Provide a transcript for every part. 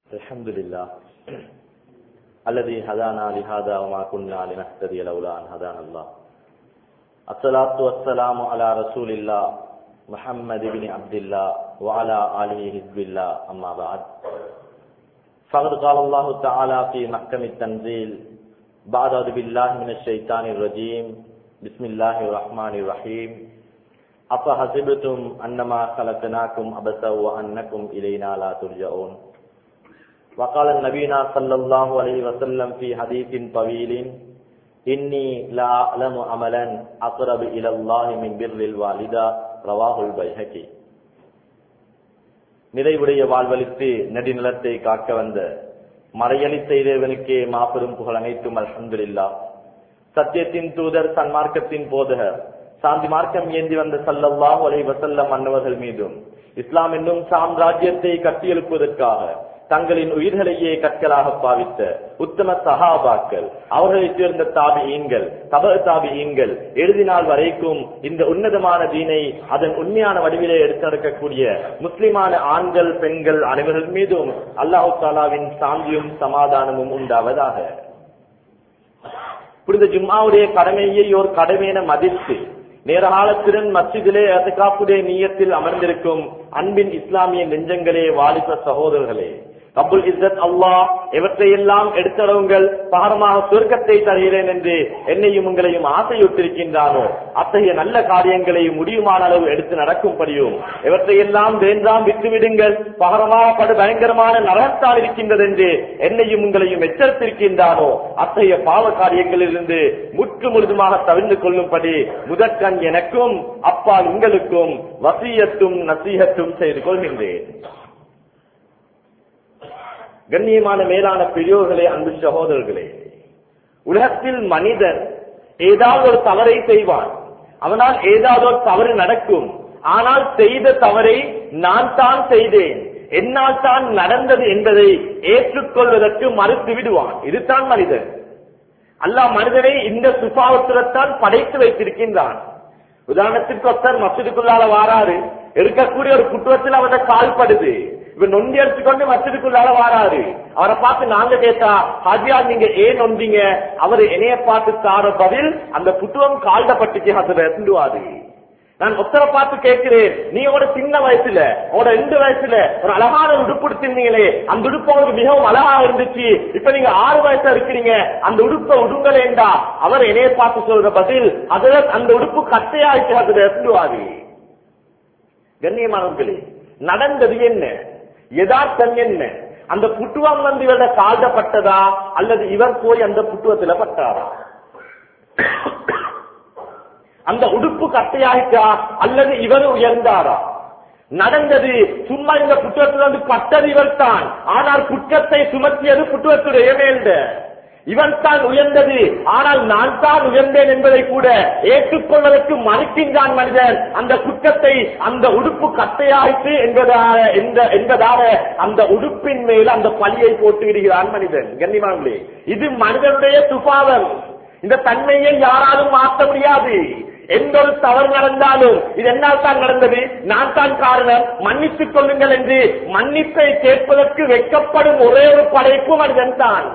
الحمد لله الذي هدانا لهذا وما كنا لنهتدي لولا أن هدانا الله الصلاة والسلام على رسول الله محمد بن عبد الله وعلى آله حزب الله أما بعد فقد قال الله تعالى في محكم التنزيل بعد أعوذ بالله من الشيطان الرجيم بسم الله الرحمن الرحيم أفحسبتم أنما خلقناكم عبثا وأنكم إلينا لا ترجعون وقال النبينا صلى الله عليه وسلم في حديث طويل إني لا أعلم عملا أقرب إلى الله من بر الوالدة رواه البيهقي நிறைவுடைய வாழ்வழித்து நெடுநிலத்தை காக்க வந்த மறையளித்த இறைவனுக்கே மாபெரும் புகழ் அனைத்தும் அல்ஹம்துலில்லா சத்தியத்தின் தூதர் சன்மார்க்கத்தின் போதகர் சாந்தி மார்க்கம் ஏந்தி வந்த சல்லல்லாஹு அலைஹி வஸல்லம் அன்னவர்கள் மீதும் இஸ்லாம் என்னும் சாம்ராஜ்யத்தை கட்டியெழுப்புவதற்காக தங்களின் உயிர்களையே கற்களாக பாவித்த உத்தம சகாபாக்கள் அவர்களை சேர்ந்த தாபியீன்கள் தப தாபியீன்கள் எழுதி நாள் வரைக்கும் இந்த உன்னதமான தீனை அதன் உண்மையான வடிவிலே எடுத்து நடக்கக்கூடிய முஸ்லிமான ஆண்கள் பெண்கள் அனைவர்கள் மீதும் அல்லாஹு தாலாவின் சாந்தியும் சமாதானமும் உண்டாவதாக புரிந்த ஜும்மாவுடைய கடமையை ஒரு கடமையென மதித்து நேர காலத்துடன் மஸ்ஜிதிலே அதுக்காப்புடைய நீயத்தில் அமர்ந்திருக்கும் அன்பின் இஸ்லாமிய நெஞ்சங்களே வாலிப சகோதரர்களே ரப்புல் இஸ்ஸத் அல்லாஹ் எவற்றையெல்லாம் எடுத்தடவுங்கள் பகரமாக சுருக்கத்தை தருகிறேன் என்று என்னையும் உங்களையும் ஆசையுற்றிருக்கின்றானோ அத்தகைய நல்ல காரியங்களை முடியுமான அளவு எடுத்து நடக்கும்படியும் எவற்றையெல்லாம் வேண்டாம் விட்டுவிடுங்கள் பகரமாக படு பயங்கரமான நரகத்தால் இருக்கின்றது என்று என்னையும் உங்களையும் எச்சரித்திருக்கின்றானோ அத்தகைய பாவ காரியங்களிலிருந்து முற்று முழுதுமாக தவிர்ந்து கொள்ளும்படி முதற்கண் எனக்கும் அப்பால் உங்களுக்கும் வசியத்தும் நசீகத்தும் செய்து கொள்கின்றேன் கண்ணியமான மேலான பெரியோர்களே அன்பு சகோதரர்களே உலகத்தில் மனிதன் ஏதாவது ஒரு தவறை செய்வான் அவனால் ஏதாவது ஒரு தவறு நடக்கும் ஆனால் செய்த தவறை நான் தான் செய்தேன் என்னால் தான் நடந்தது என்பதை ஏற்றுக்கொள்வதற்கு மறுத்து விடுவான் இதுதான் மனிதன் அல்லாஹ் மனிதனை இந்த சுபாவத்துடன் படைத்து வைத்திருக்கின்றான் உதாரணத்திற்கு ஒருத்தர் மசிதுக்குள்ளால வாராரு இருக்கக்கூடிய ஒரு குற்றத்தில் அவரை கால்படுது இவர் நொண்டி அடிச்சுக்கொண்டு மசிதுக்குள்ளால வாராரு அவரை பார்த்து நாங்க கேட்டா ஹாஜியா நீங்க ஏன் நொந்தீங்க அவர் என்னைய பார்த்து தார பதில் அந்த புத்துவம் கால்டப்பட்டுச்சு அதை எத்துடுவாரு நான் ஒத்தரை பார்த்து கேட்கிறேன் நீ உங்களோட சின்ன வயசுல உங்களோட ரெண்டு வயசுல ஒரு அழகான உடுப்பு எடுத்திருந்தீங்களே அந்த உடுப்பு உங்களுக்கு மிகவும் அழகா இருந்துச்சு இப்ப நீங்க ஆறு வயசா இருக்கிறீங்க அந்த உடுப்பை உடுங்களேண்டா அவர் என்னைய பார்த்து சொல்ற பதில் அதுல அந்த உடுப்பு கட்டையாயிட்டு அதுல இறந்துவாரு கண்ணியமானவர்களே நடந்தது என்ன யதார்த்தம் என்ன அந்த புட்டுவம் வந்து இவர கால்டப்பட்டதா அல்லது இவர் போய் அந்த புட்டுவத்துல பட்டாரா அந்த உடுப்பு கட்டையாயிட்டா அல்லது இவர் உயர்ந்தாரா நடந்தது சும்மா இந்த குற்றத்தில் வந்து பட்டது இவர் தான் ஆனால் குற்றத்தை சுமத்தியது குற்றத்துடைய மேல்ட இவன் தான் உயர்ந்தது ஆனால் நான் தான் உயர்ந்தேன் என்பதை கூட ஏற்றுக்கொள்வதற்கு மறுக்கின்றான் மனிதன் அந்த குற்றத்தை அந்த உடுப்பு கட்டையாயிற்று என்பதாக என்பதாக அந்த உடுப்பின் மேல் அந்த பழியை போட்டு விடுகிறான் மனிதன் கண்ணிமாங்களே இது மனிதனுடைய சுபாவம் இந்த தன்மையை யாராலும் மாற்ற முடியாது எந்த ஒரு தவறு நடந்தாலும் இது என்னால் தான் நடந்தது நான் தான் காரணம் மன்னித்துக் கொள்ளுங்கள் என்று மன்னிப்பை கேட்பதற்கு வெக்கப்படும் ஒரே ஒரு படைப்பு மனிதன் தான்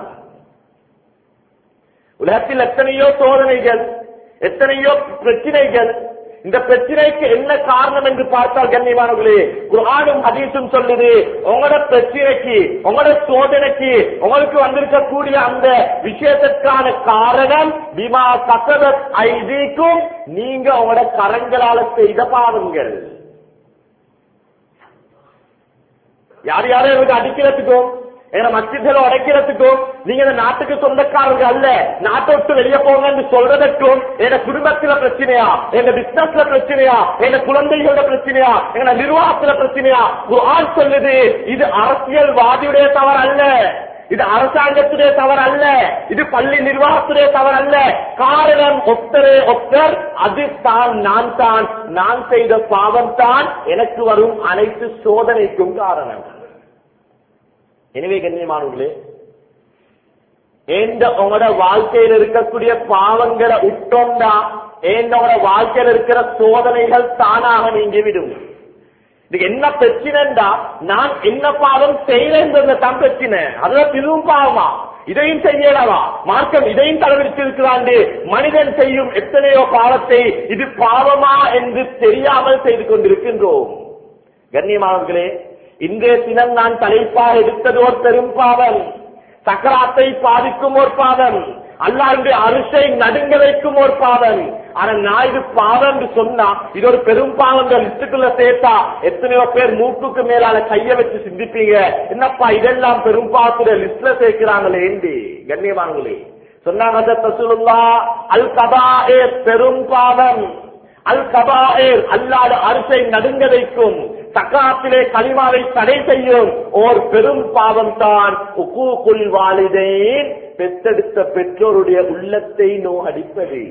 உலகத்தில் எத்தனையோ சோதனைகள் எத்தனையோ பிரச்சனைகள் இந்த பிரச்சனைக்கு என்ன காரணம் என்று பார்த்தால் கண்ணியமானவர்களே குரானும் ஹதீஸும் சொல்லுது உங்களோட பிரச்சனைக்கு உங்களோட சோதனைக்கு உங்களுக்கு வந்திருக்கக்கூடிய அந்த விஷயத்திற்கான காரணம் விமா கசவத் ஐதீக்கும் நீங்க உங்களோட கரங்களால செய்த பாவங்கள் யார் யாரும் எனக்கு அடிக்கிறதுக்கும் எங்க மஸ்ஜிதில் உடைக்கிறதுக்கும் நீங்க இந்த நாட்டுக்கு சொந்தக்காரங்க அல்ல நாட்டை விட்டு வெளியே போங்கன்னு சொல்றதற்கும் எங்க குடும்பத்துல பிரச்சனையா எங்க பிசினஸ்ல பிரச்சனையா எங்க குழந்தைகளோட பிரச்சனையா எங்க நிர்வாகத்துல பிரச்சனையா ஆண் சொல்லுது இது அரசியல்வாதியுடைய தவறு அல்ல இது அரசாங்கத்துடைய தவறு அல்ல இது பள்ளி நிர்வாகத்துடைய தவறு அல்ல காரணம் ஒத்தரே ஒத்தர் அது தான் நான் தான் நான் செய்த பாவம் தான் எனக்கு வரும் அனைத்து சோதனைக்கும் காரணம் எனவே கண்ணியமானவர்களே ஏந்த உங்களோட வாழ்க்கையில் இருக்கக்கூடிய பாவங்களை உட்டோண்டா ஏந்த உங்களோட வாழ்க்கையில் இருக்கிற சோதனைகள் தானாக நீங்கி விடும் இதுக்கு என்ன பிரச்சனைடா நான் என்ன பாவம் செய்யறேன் தான் பிரச்சனை அதுதான் இதுவும் பாவமா இதையும் செய்யலவா மார்க்கம் இதையும் தலைவிரித்திருக்கிறாண்டு மனிதன் செய்யும் எத்தனையோ பாவத்தை இது பாவமா என்று தெரியாமல் செய்து கொண்டிருக்கின்றோம் கண்ணியமானவர்களே இன்றைய தினம் நான் தலைப்பாக எடுத்தது ஒரு பெரும் பாவம் சக்கராத்தை பாதிக்கும் ஒரு பாவம் அல்லாண்டு அரிசை நடுங்க வைக்கும் ஒரு பாவம் ஆனா நான் இது பாவம் என்று சொன்னா இது ஒரு பெரும் பாவங்கள் லிஸ்டுக்குள்ள சேர்த்தா எத்தனையோ பேர் மூக்குக்கு மேலால கைய வச்சு சிந்திப்பீங்க என்னப்பா இதெல்லாம் பெரும் பாவத்துடைய லிஸ்ட்ல சேர்க்கிறாங்களே ஏண்டி கண்ணியமானங்களே சொன்னாங்க ஹஜரத் ரசூலுல்லாஹ், அல் கபா பெரும் பாவம் அல் கபாஏர் அல்லாத அரிசை நடுங்க வைக்கும் சக்காத்திலே களிமாவை தடை செய்யும் ஓர் பெரும் பாவம் தான் உக்கூக்குள் வாலிதேன் பெத்தெடுத்த பெற்றோருடைய உள்ளத்தை நோகடிப்பது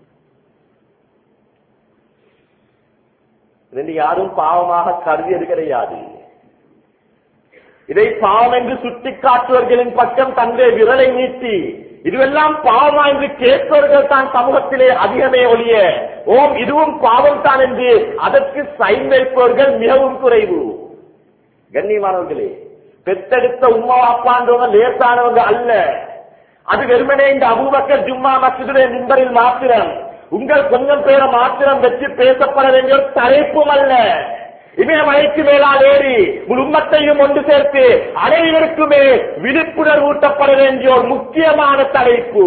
இது யாரும் பாவமாக கருதியது கிடையாது இதை பாவம் என்று சுட்டிக்காட்டுவர்களின் பக்கம் தந்தை விரலை நீட்டி இதுவெல்லாம் பாவமா என்று கேட்பவர்கள் தான் சமூகத்திலே அதிகமே ஒழிய ஓம் இதுவும் பாவம் தான் என்று அதற்கு சைன் வைப்பவர்கள் மிகவும் குறைவு கண்ணியமானவர்களே பெத்தெடுத்த உமா அப்பான்றவங்க லேசானவங்க அல்ல அது வெறுமனே இந்த அபூபக்கர் ஜும்மா மசிதுடைய நிம்பரில் மாத்திரம் உங்கள் கொஞ்சம் பேரை மாத்திரம் வச்சு பேசப்பட வேண்டிய ஒரு தலைப்பும் அல்ல இமயமலைக்கு மேலால் ஏறி உங்கள் உம்மத்தையும் ஒன்று சேர்த்து அனைவருக்குமே விழிப்புணர்வு ஊட்டப்பட வேண்டிய ஒரு முக்கியமான தலைப்பு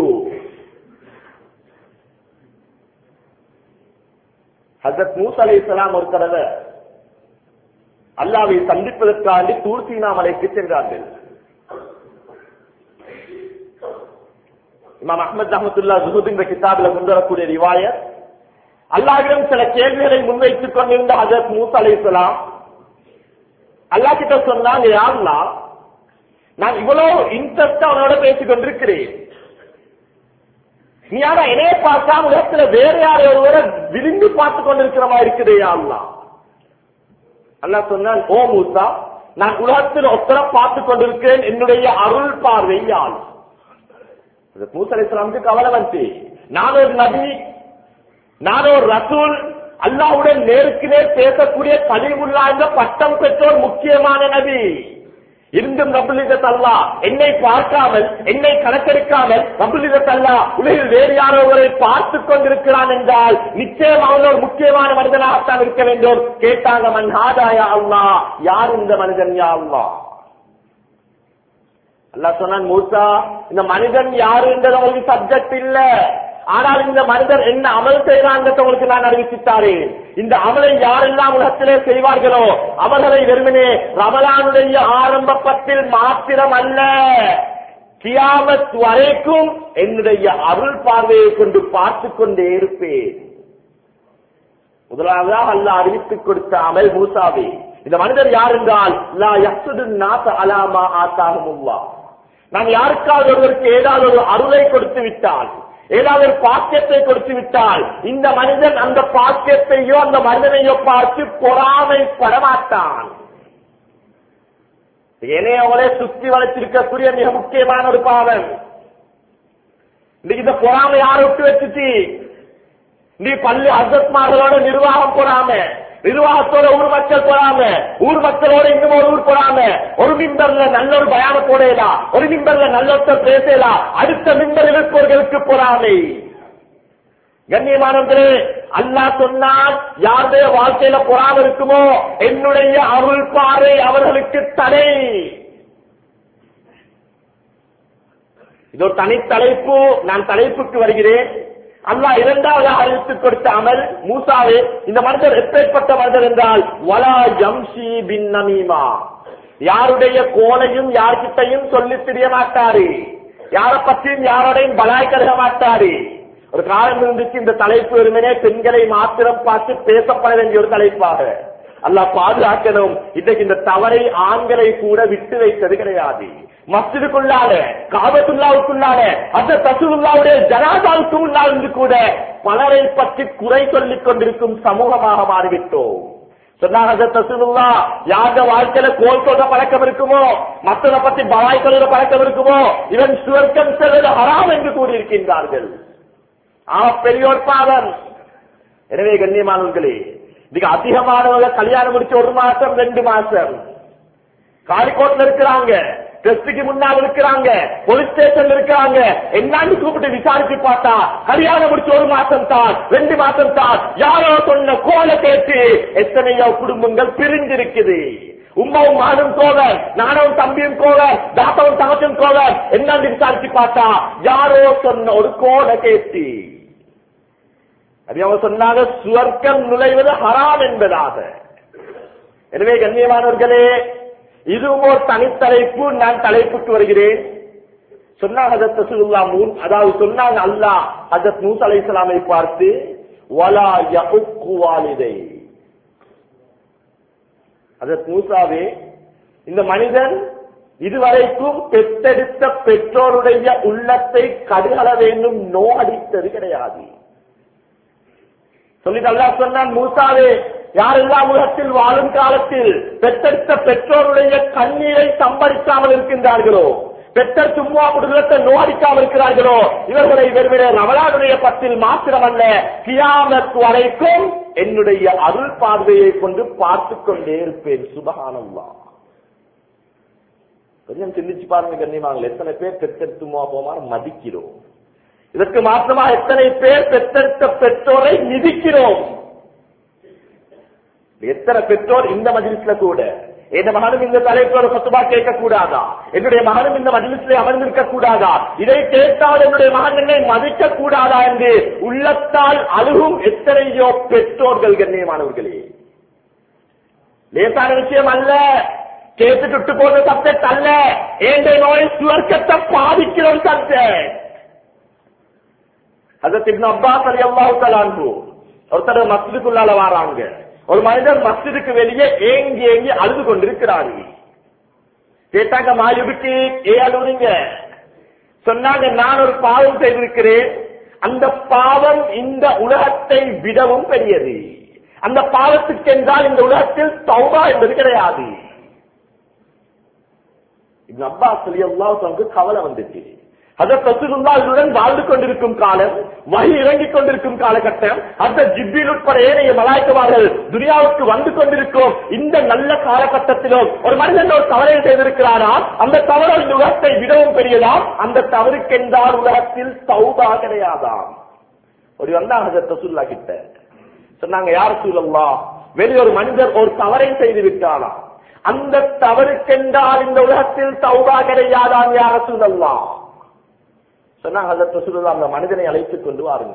ஹசரத் மூஸ் அலை ஒரு தடவை அல்லாவை சந்திப்பதற்காண்டி தூர்சீனா மலைக்கு சென்றார்கள் இமாம் அஹமது அஹமதுல்லா ஜுஹுதுங்கிற கிதாபில் கொண்டு வரக்கூடிய ரிவாயத் அல்லாஹ்விடம் சில கேள்விகளை முன்வைத்துக் கொண்டிருந்த ஹஜரத் மூசா அலைஹிஸ்ஸலாம் அல்லாஹ் கிட்ட சொன்னாங்க யா அல்லாஹ் நான் இவ்வளவு இன்ட்ரெஸ்டா அவனோட பேசிக் கொண்டிருக்கிறேன் நீ ஆனா என்னைய பார்த்தா உலகத்துல வேற யார் ஒருவரை விரும்பி பார்த்து கொண்டிருக்கிற மாதிரி இருக்குது யா அல்லாஹ் அல்லாஹ் சொன்னான் ஓ மூசா நான் உலகத்தில் ஒத்தர பார்த்து கொண்டிருக்கிறேன் என்னுடைய அருள் பார்வையால் மூசா அலைஹிஸ்ஸலாமுக்கு கவலை வந்து நான் ஒரு நபி நான் ஒரு ரசூல் அல்லாவுடன் நேருக்கு நேர் பேசக்கூடிய கலிமுல்லா என்ற பட்டம் பெற்ற ஒரு முக்கியமான நபி இருந்தும் ரபுலிதத் அல்லா என்னை பார்க்காமல் என்னை கணக்கெடுக்காமல் ரபுலிதத் அல்லா உலகில் வேறு யாரோ ஒருவரை பார்த்துக் கொண்டிருக்கிறான் என்றால் நிச்சயம் அவன் ஒரு முக்கியமான மனிதனாகத்தான் இருக்க வேண்டும் கேட்டாங்க மன்ஹாதாயா அல்லா யார் இந்த மனிதன் யா அல்லா அல்லாஹ் சொன்னான் மூசா இந்த மனிதன் யாருன்றது உங்களுக்கு சப்ஜெக்ட் இல்ல ஆனால் இந்த மனிதர் என்ன அமல் செய்யறாங்க உங்களுக்கு நான் அறிவித்தாரேன் இந்த அமலை யாரெல்லாம் உலகத்திலே செய்வார்களோ அவர்களை வெறுமனே ரமலானுடைய ஆரம்ப பத்தில் மாத்திரம் அல்ல கியாமத் வரைக்கும் என்னுடைய அருள் பார்வையை கொண்டு பார்த்து கொண்டே இருப்பேன் முதலாவதாக அல்ல அறிவித்துக் கொடுத்த அமல் மூசாவே இந்த மனிதர் யார் என்றால் லா யக்சுது நாச அலாமா ஆத்தாகமுல்லா நாம் யாருக்காவது ஒருவருக்கு ஏதாவது ஒரு அருளை கொடுத்து விட்டால் ஏதாவது ஒரு பாக்கியத்தை கொடுத்து விட்டால் இந்த மனிதன் அந்த பாக்கியத்தையோ அந்த மனிதனையோ பார்த்து பொறாமைப்பட மாட்டான் என்னையோட சுத்தி வளைச்சிருக்கக்கூடிய மிக முக்கியமான ஒரு பாவம் இன்னைக்கு இந்த பொறாமை யாரை விட்டு வச்சுச்சு நீ பள்ளி அசத்மார்களோட நிர்வாகம் போடாம நிர்வாகத்தோட ஊர் மக்கள் போடாம ஊர் மக்களோட இன்னும் ஒரு ஊர் போடாம ஒரு மிம்பர்ல நல்ல ஒரு பயான போடலாம் ஒரு மிம்பர்ல நல்ல ஒருத்தர் பேசலாம் அடுத்த மிம்பர் இருப்பவர்களுக்கு பொறாமை கண்ணியமானவர்களே அல்லாஹ் சொன்னால் யாருடைய வாழ்க்கையில பொறாம இருக்குமோ என்னுடைய அருள் பாறை அவர்களுக்கு தடை இது ஒரு தனித்தலைப்பு நான் தலைப்புக்கு வருகிறேன் அல்லாஹ் இரண்டாவது அறிவித்துக் கொடுத்த அமல் மூசாவே இந்த மனிதர் எப்பேற்பட்ட மனிதர் என்றால் வலா ஜம்ஷி பின் நமீமா யாருடைய கோலையும் யார்கிட்டையும் சொல்லி தெரிய மாட்டாரு யாரை பற்றியும் யாரோடையும் பலாய் கருக மாட்டாரு ஒரு காலம் இருந்துச்சு இந்த தலைப்பு வெறுமனே பெண்களை மாத்திரம் பார்த்து பேசப்பட வேண்டிய ஒரு தலைப்பாக அல்லாஹ் பாதுகாக்கணும் இன்றைக்கு இந்த தவறை ஆண்களை கூட விட்டு வைத்தது கிடையாது மஸ்ஜிதுக்குள்ளால காபத்துல்லாவுக்குள்ளால அந்த தசுல்லாவுடைய ஜனாதாவுக்கு முன்னால் இருந்து கூட பலரை பற்றி குறை சொல்லிக் கொண்டிருக்கும் சமூகமாக மாறிவிட்டோம் சொன்னாங்க தசுல்லா யாருடைய வாழ்க்கையில கோல் சொல்ற பழக்கம் இருக்குமோ மற்றதை பத்தி பலாய் சொல்ற பழக்கம் இருக்குமோ இவன் சுவர்க்கம் செல்வது ஹராம் என்று கூறியிருக்கின்றார்கள் ஆ பெரியோர் பாதம் எனவே கண்ணியமானவர்களே இன்னைக்கு அதிகமானவங்க கல்யாணம் முடிச்சு ஒரு மாசம் ரெண்டு மாசம் காலிக்கோட்ல இருக்கிறாங்க டெஸ்டுக்கு முன்னால் இருக்கிறாங்க போலீஸ் ஸ்டேஷன்ல இருக்கிறாங்க என்னன்னு கூப்பிட்டு விசாரிச்சு பார்த்தா கல்யாணம் முடிச்சு ஒரு மாசம் தான் ரெண்டு மாசம் தான் யாரோ சொன்ன கோல கேட்டு எத்தனையோ குடும்பங்கள் பிரிஞ்சிருக்குது உமாவும் மகனும் கோவர் நானும் தம்பியும் கோவர் தாத்தாவும் தகச்சும் கோவர் என்னன்னு விசாரிச்சு பார்த்தா யாரோ சொன்ன ஒரு கோல கேட்டு அது அவங்க சொன்னாங்க சுவர்க்கம் நுழைவது ஹராம் என்பதாக எனவே கண்ணியமானவர்களே இதுவும் ஒரு தனித்தலைப்பு நான் தலைப்புக்கு வருகிறேன் சொன்னாங்க ஹஜரத் ரசூலுல்லாஹ் மூன் அதாவது சொன்னாங்க அல்லாஹ் ஹஜரத் மூசா அலைஹிஸ்ஸலாமை பார்த்து வலா யஉக்கு வாலிதை ஹஜரத் மூசாவே இந்த மனிதன் இதுவரைக்கும் பெற்றெடுத்த பெற்றோருடைய உள்ளத்தை கடுகள வேண்டும் நோஅடித்தது கிடையாது சொல்லிட்டு அல்லாஹ் சொன்னான் மூசாவே யாரெல்லாம் உலகத்தில் வாழும் காலத்தில் பெற்றெடுத்த பெற்றோருடைய கண்ணீரை சம்பரிக்காமல் இருக்கின்றார்களோ பெற்றர் சும்மா குடும்பத்தை நோடிக்காமல் இருக்கிறார்களோ இவர்களை வெறுமனே ரமலானுடைய பத்தில் மாத்திரமல்ல கியாமத் வரைக்கும் என்னுடைய அருள் பார்வையை கொண்டு பார்த்துக் கொண்டே இருப்பேன் சுபகானம்மா கொஞ்சம் சிந்திச்சு பாருங்க கண்ணியமாங்கள் எத்தனை பேர் பெற்றெடுத்துமா போமாறு மதிக்கிறோம் இதற்கு மாற்றமா எத்தனை பேர் பெற்றெடுத்த பெற்றோரை மிதிக்கிறோம் எத்தனை பெற்றோர் இந்த மஜிலிஸ்ல கூட என் மகனும் இந்த தலைப்போட சொத்துமா கேட்க கூடாதா என்னுடைய மகனும் இந்த மஜிலிஸ்ல அமர்ந்திருக்க கூடாதா இதை கேட்டால் என்னுடைய மகன் என்னை மதிக்க கூடாதா என்று உள்ளத்தால் அழுகும் எத்தனையோ பெற்றோர்கள் கண்ணியமானவர்களே லேசான விஷயம் அல்ல கேட்டுட்டு விட்டு போன சப்ஜெக்ட் அல்ல ஏண்டை நோய் சுவர்க்கத்தை பாதிக்கிற ஒரு சப்ஜெக்ட் அதற்கு இப்னு அப்பாஸ் அலி அல்லாஹு தலான்ஹு ஒருத்தர் மஸ்ஜிதுக்குள்ளால வராங்க ஒரு மனிதர் மஸ்ஜிதுக்கு வெளியே ஏங்கி ஏங்கி அழுது கொண்டிருக்கிறாரு கேட்டாங்க மாலிபுக்கு ஏ அழுவுறீங்க சொன்னாங்க நான் ஒரு பாவம் செய்திருக்கிறேன் அந்த பாவம் இந்த உலகத்தை விடவும் பெரியது அந்த பாவத்துக்கு என்றால் இந்த உலகத்தில் தௌபா என்பது கிடையாது இப்னு அப்பாஸ் அலி அல்லாஹு கவலை வந்துச்சு அதற்கு ரசூலுல்லாஹுடன் வாழ்ந்து கொண்டிருக்கும் காலம் வகி இறங்கிக் கொண்டிருக்கும் காலகட்டம் அந்த ஜிப்பில் உட்பட ஏனைய மலாய்க்கவார்கள் துனியாவுக்கு வந்து கொண்டிருக்கும் இந்த நல்ல காலகட்டத்திலும் ஒரு மனிதன் ஒரு தவறை செய்திருக்கிறாரா அந்த தவறு இந்த உலகத்தை விடவும் பெரியதாம் அந்த தவறுக்கென்றால் உலகத்தில் சௌபா கிடையாதாம் ஒரு வந்தாங்க ஹஜரத் ரசூல்லா கிட்ட சொன்னாங்க யார் சூழல்லா வெளி ஒரு மனிதர் ஒரு தவறை செய்து விட்டாரா அந்த தவறுக்கென்றால் இந்த உலகத்தில் சௌபா கிடையாதாம் யார் சூழல்லா சொன்னாங்க ஹஜரத் ரசூலுல்லாஹ் அந்த மனிதனை அழைத்துக் கொண்டு வாருங்க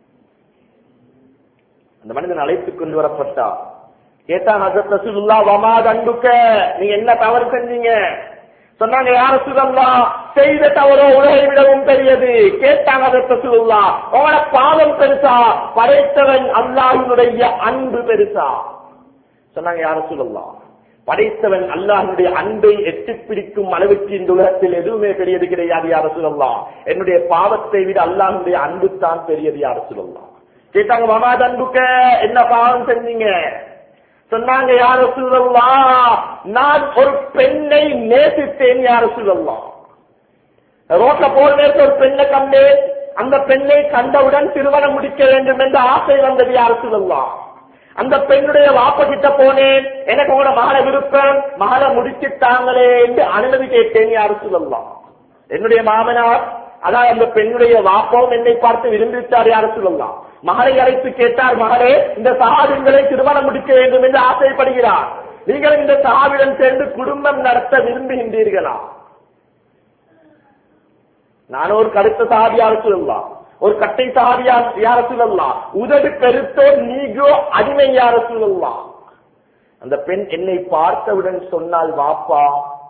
அந்த மனிதன் அழைத்துக் கொண்டு வரப்பட்டா கேட்டான் ஹஜரத் ரசூலுல்லாஹ் வமா தண்டுக்க நீங்க என்ன தவறு செஞ்சீங்க சொன்னாங்க யார சுதல்லா செய்த தவறோ உலகை விடவும் பெரியது கேட்டாங்க ஹஜரத் ரசூலுல்லாஹ் உங்களோட பாவம் பெருசா படைத்தவன் அல்லாஹ்வினுடைய அன்பு பெருசா சொன்னாங்க யார சொல்லலாம் படைத்தவன் அல்லாஹனுடைய அன்பை எட்டி பிடிக்கும் அளவுக்கு இந்த உலகத்தில் எதுவுமே பெரியது கிடையாது யார சொல்லலாம் என்னுடைய பாவத்தை விட அல்லாஹனுடைய அன்பு தான் பெரியது யார சொல்லலாம் கேட்டாங்க மாமா அன்புக்க என்ன பாவம் செஞ்சீங்க சொன்னாங்க யார சொல்லலாம் நான் ஒரு பெண்ணை நேசித்தேன் யார சொல்லலாம் ரோட்ல போற நேரத்தில் ஒரு பெண்ணை கண்டேன் அந்த பெண்ணை கண்டவுடன் திருமணம் முடிக்க வேண்டும் என்ற ஆசை வந்தது யார சொல்லலாம் அந்த பெண்ணுடைய வாப்ப கிட்ட போனேன் எனக்கு உங்களோட மகளை விருப்பம் மகளை முடிச்சுட்டாங்களே என்று அனுமதி கேட்டேன் யாரு சொல்லலாம் என்னுடைய மாமனார் அதான் அந்த பெண்ணுடைய வாப்பவும் என்னை பார்த்து விரும்பிவிட்டார் யாரு சொல்லலாம் மகளை அழைத்து கேட்டார் மகளே இந்த சகாபிங்களை திருமணம் முடிக்க வேண்டும் என்று ஆசைப்படுகிறார் நீங்கள் இந்த சகாவிடம் சேர்ந்து குடும்பம் நடத்த விரும்புகின்றீர்களா நான் ஒரு கருத்த சகாபி யாரு சொல்லலாம் ஒரு கட்டை சகாபி யார சொல்லலாம் உதடு பெருத்தோ நீகோ அடிமை யார சொல்லலாம் அந்த பெண் என்னை பார்த்தவுடன் சொன்னால் வாப்பா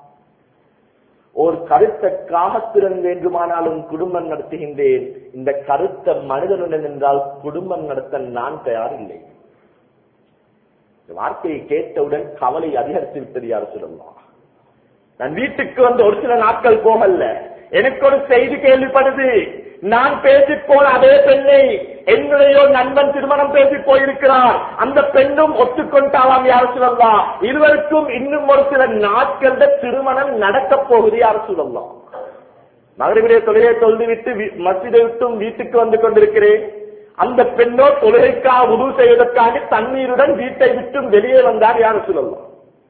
ஒரு கருத்த காகத்துடன் வேண்டுமானாலும் குடும்பம் நடத்துகின்றேன் இந்த கருத்த மனிதனுடன் என்றால் குடும்பம் நடத்த நான் தயாரில்லை இந்த வார்த்தையை கேட்டவுடன் கவலை அதிகரித்து விட்டது யார் சொல்லலாம் நான் வீட்டுக்கு வந்து ஒரு சில நாட்கள் போகல எனக்கு ஒரு செய்தி கேள்விப்படுது நான் பேசி போன அதே பெண்ணை என்னுடைய நண்பன் திருமணம் பேசி போயிருக்கிறார் அந்த பெண்ணும் ஒத்துக்கொண்டாலாம் யார் சொல்லலாம் இருவருக்கும் இன்னும் ஒரு சில நாட்கள் திருமணம் நடக்க போகுது யார் சொல்லலாம் மகரிபுடைய தொழிலை தொழுது விட்டு மசிதை விட்டும் வீட்டுக்கு வந்து கொண்டிருக்கிறேன் அந்த பெண்ணோ தொழுகைக்காக உதவு செய்வதற்காக தண்ணீருடன் வீட்டை விட்டும் வெளியே வந்தார் யார் சொல்லலாம்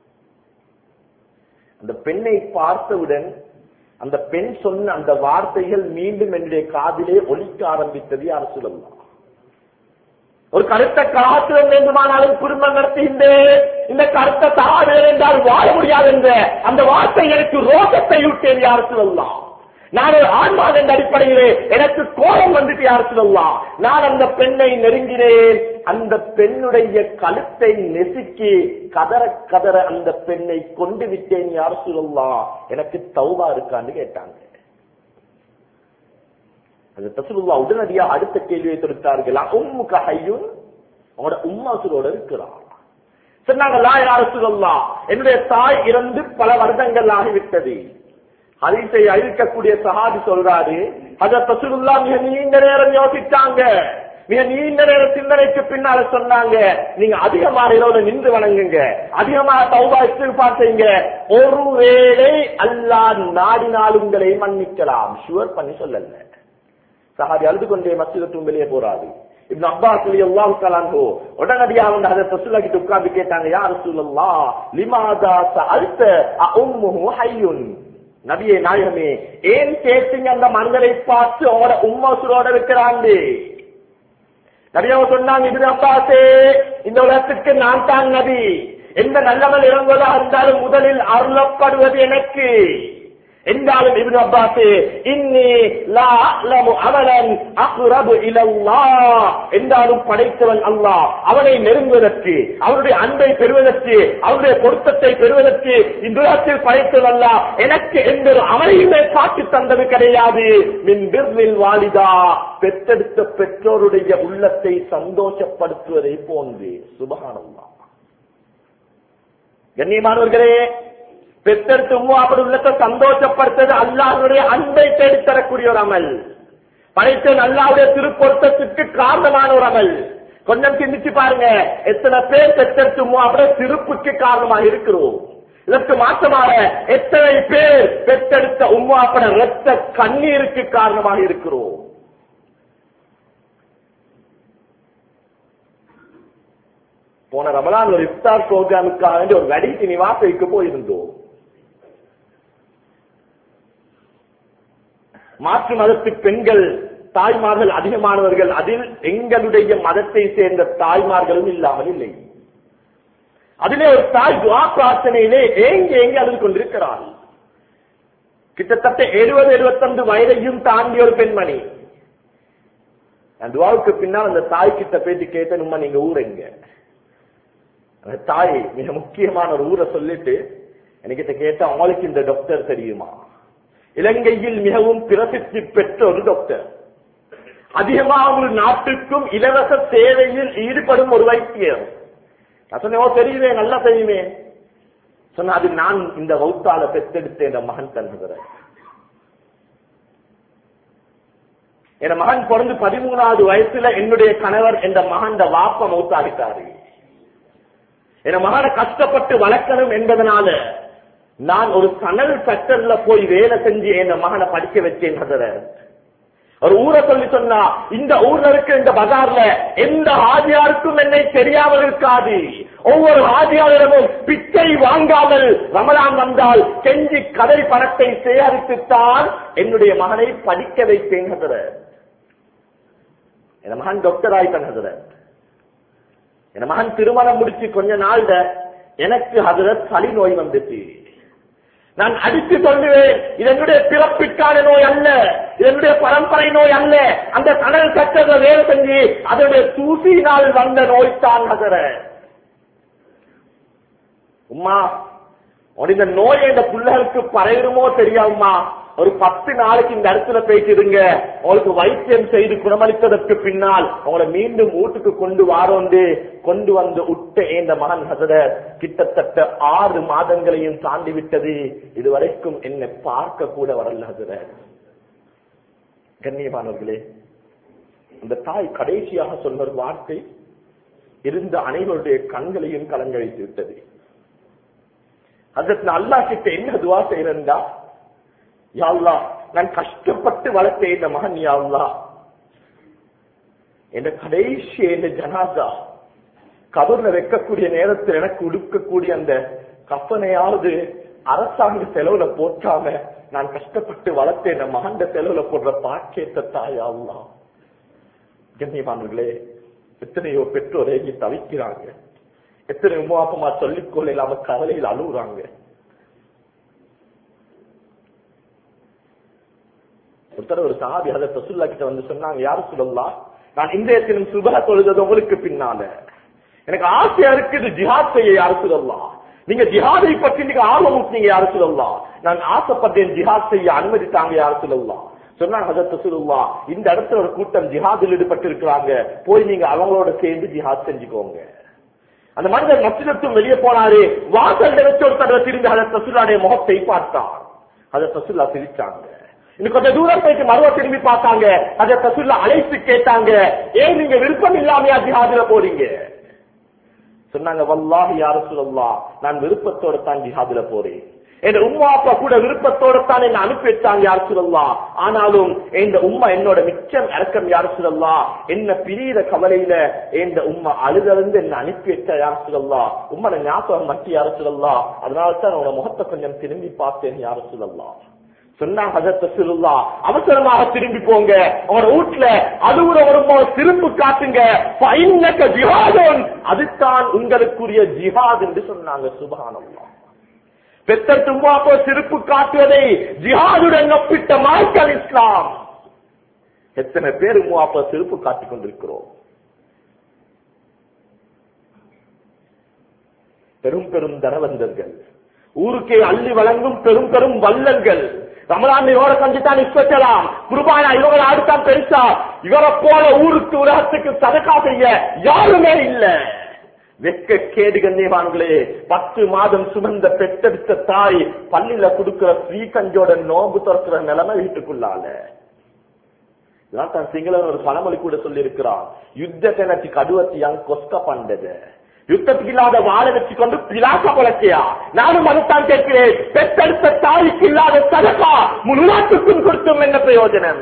அந்த பெண்ணை பார்த்தவுடன் அந்த பெண் சொன்ன அந்த வார்த்தைகள் மீண்டும் என்னுடைய காதிலே ஒலிக்க ஆரம்பித்தது யார் சொல்லலாம் ஒரு கருத்த கலாச்சாரம் வேண்டுமானாலும் குடும்பம் நடத்துகின்றேன் இந்த கருத்த தாழ என்றால் வாழ முடியாது என்ற அந்த வார்த்தை எனக்கு ரோகத்தை விட்டேன் யார் சொல்லலாம் நான் ஒரு ஆன்மாவின் என்ற அடிப்படையிலே எனக்கு கோபம் வந்துட்டு யார் சொல்லலாம் நான் அந்த பெண்ணை நெருங்கினேன் அந்த பெண்ணுடைய கழுத்தை நெசுக்கி கதற கதற அந்த பெண்ணை கொண்டு விட்டேன் யார் சொல்லலாம் எனக்கு தௌபா இருக்கான்னு கேட்டாங்க அந்த தசுல்லா உடனடியா அடுத்த கேள்வியை தொடுத்தார்கள் உம்மு கையும் அவங்களோட உம்மாசுரோட இருக்கிறார் சொன்னாங்க லா யார சொல்லலாம் என்னுடைய தாய் இறந்து பல வருடங்கள் ஆகிவிட்டது ஹதீஸை அழிக்கக்கூடிய சஹாபி சொல்றாரு அத தசுல்லா மிக நீண்ட நேரம் யோசிச்சாங்க மிக நீண்ட நேர சிந்தனைக்கு பின்னால சொன்னாங்க நீங்க அதிகமாக இரவுல நின்று வணங்குங்க அதிகமாக தௌபா இஸ்திஃபார் செய்யுங்க ஒருவேளை அல்லாஹ் நாடினால் உங்களை மன்னிக்கலாம் ஷுவர் பண்ணி சொல்லல சஹாபி அழுது கொண்டே மஸ்ஜிதத்தும் வெளியே போறாரு இப்ப அப்பாஸ் எல்லாம் கலாங்கோ உடனடியாக வந்து அதை ரசூல்லா கிட்ட உட்கார்ந்து கேட்டாங்க யார் ரசூலல்லா லிமாதா சஅல்த அஉம்முஹு ஹய்யுன் நபியே நாயகமே ஏன் கேட்டீங்க அந்த மனிதரை பார்த்து அவரோட உம்மா சுரோட இருக்கிறாங்க நபியாவ சொன்னாங்க இது அப்பாசே இந்த உலகத்துக்கு நான் தான் நபி எந்த நல்லவன் இறங்குவதாக இருந்தாலும் முதலில் அருளப்படுவது எனக்கு என்றாலும் இப்னு அப்பாஸ் இன்னி லா அலமு அமலன் அக்ரபு இலல்லாஹ் என்றாலும் படைத்தவன் அல்லாஹ் அவனை நெருங்குவதற்கு அவருடைய அன்பை பெறுவதற்கு அவருடைய பொருத்தத்தை பெறுவதற்கு இந்த உலகத்தில் படைத்தவன் அல்லாஹ் எனக்கு எந்த ஒரு அமலையுமே காட்டி தந்தது கிடையாது மின் பிர்ரில் வாலிதா பெற்றெடுத்த பெற்றோருடைய உள்ளத்தை சந்தோஷப்படுத்துவதை போன்று சுபகானல்லா கண்ணியமானவர்களே பெத்தெடுத்து அப்படி உள்ளத்தை சந்தோஷப்படுத்தது அல்லாஹுடைய அன்பை தேடித்தரக்கூடிய ஒரு அமல் படைத்த அல்லாவுடைய திருப்பொருத்தத்துக்கு காரணமான ஒரு அமல் கொஞ்சம் சிந்திச்சு பாருங்க எத்தனை பேர் பெத்தெடுத்து அப்படியே திருப்புக்கு காரணமாக இருக்கிறோம் இதற்கு மாற்றமாக எத்தனை பேர் பெத்தெடுத்த உம்மாப்பட ரத்த கண்ணீருக்கு காரணமாக இருக்கிறோம் போன ரமலான் ஒரு இஃப்தார் ப்ரோக்ராமுக்காக வேண்டி ஒரு வடிக்கு நிவாசிக்கு போயிருந்தோம் மாற்று மதத்து பெண்கள் தாய்மார்கள் அதிகமானவர்கள் அதில் எங்களுடைய மதத்தை சேர்ந்த தாய்மார்களும் இல்லாமல் இல்லை அதிலே ஒரு தாய் துவா பிரார்த்தனையிலே ஏங்கி ஏங்கி அழுது கொண்டிருக்கிறாள் கிட்டத்தட்ட எழுபது எழுபத்தொன்று வயதையும் தாண்டிய ஒரு பெண்மணி அந்த துவாவுக்கு பின்னால் அந்த தாய் கிட்ட பேசி கேட்டேன் உண்மை நீங்க ஊர் எங்க அந்த தாய் மிக முக்கியமான ஒரு ஊரை சொல்லிட்டு என்கிட்ட கேட்டா அவளுக்கு இந்த டாக்டர் தெரியுமா இலங்கையில் மிகவும் பிரசித்தி பெற்ற ஒரு டாக்டர் அதிகமாக ஒரு நாட்டுக்கும் இலவச சேவையில் ஈடுபடும் ஒரு வைத்தியர் நான் சொன்னேன் "ஓ, தெரியுமே நல்லா தெரியுமே சொன்ன அது நான் இந்த வௌத்தால பெற்றெடுத்த என்ற மகன் தன்னுகிற என் மகன் பிறந்து பதிமூணாவது வயசுல என்னுடைய கணவர் என்ற மகன் இந்த வாப்ப மௌத்தாகிட்டாரு என் மகனை கஷ்டப்பட்டு வளர்க்கணும் என்பதனால நான் ஒரு சணல் கட்டர்ல போய் வேலை செஞ்சு என் மகனை படிக்க வச்சேன் ஹசரத். ஒரு ஊரை சொல்லி சொன்னா இந்த ஊர்ல இருக்க இந்த பஜார்ல எந்த ஆதியாருக்கும் என்னை தெரியாமல் இருக்காது ஒவ்வொரு ஆதியாரிடமும் பிச்சை வாங்காமல் ரமலான் வந்தால் கெஞ்சி கதறி பணத்தை சேகரித்துத்தான் என்னுடைய மகனை படிக்க வைத்தேன் ஹசரத். என் மகன் டாக்டர் ஆயிட்டான் ஹசரத். என் மகன் திருமணம் முடிச்சு கொஞ்ச நாள்ல எனக்கு ஹசரத் சளி நோய் வந்துச்சு நான் அடித்து சொல்லுவேன் இது என்னுடைய பிறப்பிற்கான நோய் அல்ல இது என்னுடைய பரம்பரை நோய் அல்ல அந்த கடல் கட்டத வேலை செஞ்சு அதனுடைய தூசியினால் வந்த நோய் தான் ஹசர உம்மா உன் இந்த நோய் இந்த பிள்ளைகளுக்கு பரவிடுமோ தெரியாமமா ஒரு பத்து நாளைக்கு இந்த இடத்துல போயிட்டு இருங்க உங்களுக்கு வைத்தியம் செய்து குணமளித்ததற்கு பின்னால் உங்களை மீண்டும் வீட்டுக்கு கொண்டு வாரோண்டு கொண்டு வந்து உட்ட இந்த மகன் ஹசர கிட்டத்தட்ட ஆறு மாதங்களையும் தாண்டி விட்டது இதுவரைக்கும் என்னை பார்க்க கூட வரல ஹசர கண்ணியமானவர்களே அந்த தாய் கடைசியாக சொன்ன ஒரு வார்த்தை இருந்த அனைவருடைய கண்களையும் கலங்கழித்து விட்டது அதற்கு நான் அல்லாஹ் கிட்ட என்ன துவா செய்யறா யாழ்லா நான் கஷ்டப்பட்டு வளர்த்தேன் இந்த மகன் யாழ்லா என்ற கடைசி இந்த ஜனாதா கபர்ல வைக்கக்கூடிய நேரத்தில் எனக்கு உடுக்கக்கூடிய அந்த கப்பனையாவது அரசாங்க செலவுல போட்டாம நான் கஷ்டப்பட்டு வளர்த்த என் மகண்ட செலவுல போடுற பாக்கியத்தை தாயாவலாம் கண்ணியமானவர்களே எத்தனையோ பெற்றோர் ஏங்கி தவிக்கிறாங்க எத்தனை உமா அப்பமா சொல்லிக்கொள்ள இல்லாம கவலையில் அழுகுறாங்க ஒருத்தர் ஒரு சாபி அதை ரசுல்லா கிட்ட வந்து சொன்னாங்க யாரு சொல்லலாம் நான் இன்றைய தினம் சுபக தொழுது உங்களுக்கு பின்னால எனக்கு ஆசையா இருக்குது ஜிஹாத் செய்ய யாரு சொல்லலாம் நீங்க ஜிஹாதை பற்றி நீங்க ஆர்வம் ஊட்டினீங்க யாரு சொல்லலாம் நான் ஆசைப்பட்டேன் ஜிஹாத் செய்ய அனுமதித்தாங்க யாரு சொல்லலாம் சொன்னாங்க ஹஜரத் ரசூலுல்லா இந்த இடத்துல ஒரு கூட்டம் ஜிஹாதில் ஈடுபட்டு இருக்கிறாங்க போய் நீங்க அவங்களோட சேர்ந்து ஜிஹாத் செஞ்சுக்கோங்க அந்த மனிதர் மத்தியத்தும் வெளியே போனாரு வாசல் வச்சு ஒரு தடவை திரும்பி ஹஜரத் ரசூலுடைய முகத்தை பார்த்தான் ஹஜரத் ரசூல்லா சிரிச்சாங்க இன்னும் கொஞ்சம் தூரம் போயிட்டு மறுவ திரும்பி பார்த்தாங்க ஹஜரத் ரசூல்லா அழைத்து கேட்டாங்க ஏன் நீங்க விருப்பம் இல்லாமையா ஜிஹாதுல போறீங்க சொன்னாங்க வல்லாஹி யார சொல்லலாம் நான் விருப்பத்தோட தான் ஜிஹாதுல போறேன் என் உம்மா அப்பா கூட விருப்பத்தோட தான் என்ன அனுப்பி வச்சாங்க யார் சொல்லலாம் ஆனாலும் இந்த உம்மா என்னோட மிச்சம் இறக்கம் யார் சொல்லலாம் என்ன பிரியிற கவலையில இந்த உம்மா அழுதழுந்து என்ன அனுப்பி வச்சா யார் சொல்லலாம் உம்மோட ஞாபகம் மட்டி யார் சொல்லலாம் அதனால தான் உங்க முகத்தை கொஞ்சம் திரும்பி பார்த்தேன் யார் சொல்லலாம் சொன்னாங்க ஹஜரத் ரசூலுல்லா அவசரமாக திரும்பி போங்க உங்களோட வீட்டுல அழுகுற வரும்போது திரும்பி காட்டுங்க ஃபைன்னக ஜிஹாதுன் அதுதான் உங்களுக்குரிய ஜிஹாத் என்று சொன்னாங்க சுபஹானல்லாஹ் பெத்த தும்பாப்போ சிரிப்பு காட்டுவதை ஜிஹாதுடன் ஒப்பிட்ட மார்க்கல் இஸ்லாம் எத்தனை பேர் மூவாப்போ சிரிப்பு காட்டிக் கொண்டிருக்கிறோம் பெரும் பெரும் தனவந்தர்கள் ஊருக்கே அள்ளி வழங்கும் பெரும் பெரும் வல்லங்கள் ரமலான் இவரை கஞ்சித்தான் இஸ்வச்சலாம் குருபானா இவங்களை ஆடுத்தான் பெருசா இவரை போல ஊருக்கு உலகத்துக்கு சதக்கா செய்ய யாருமே இல்ல வெக்க கேடு கண்ணியவான்களே பத்து மாதம் சுமந்த பெற்றெடுத்த தாய் பள்ளியில கொடுக்கிற ஸ்ரீ கஞ்சோட நோம்பு துறக்கிற நிலைமை வீட்டுக்குள்ளால இதான் தான் சிங்களன் ஒரு பழமொழி கூட சொல்லி இருக்கிறான் யுத்தத்தை நச்சு கடுவத்தி அங்க கொஸ்க பண்டது யுத்தத்துக்கு இல்லாத வாழ வச்சு கொண்டு பிலாச பொழக்கையா நானும் அதுதான் கேட்கிறேன் பெற்றெடுத்த தாய்க்கு இல்லாத சதக்கா முன்னாட்டுக்கும் கொடுத்தும் என்ன பிரயோஜனம்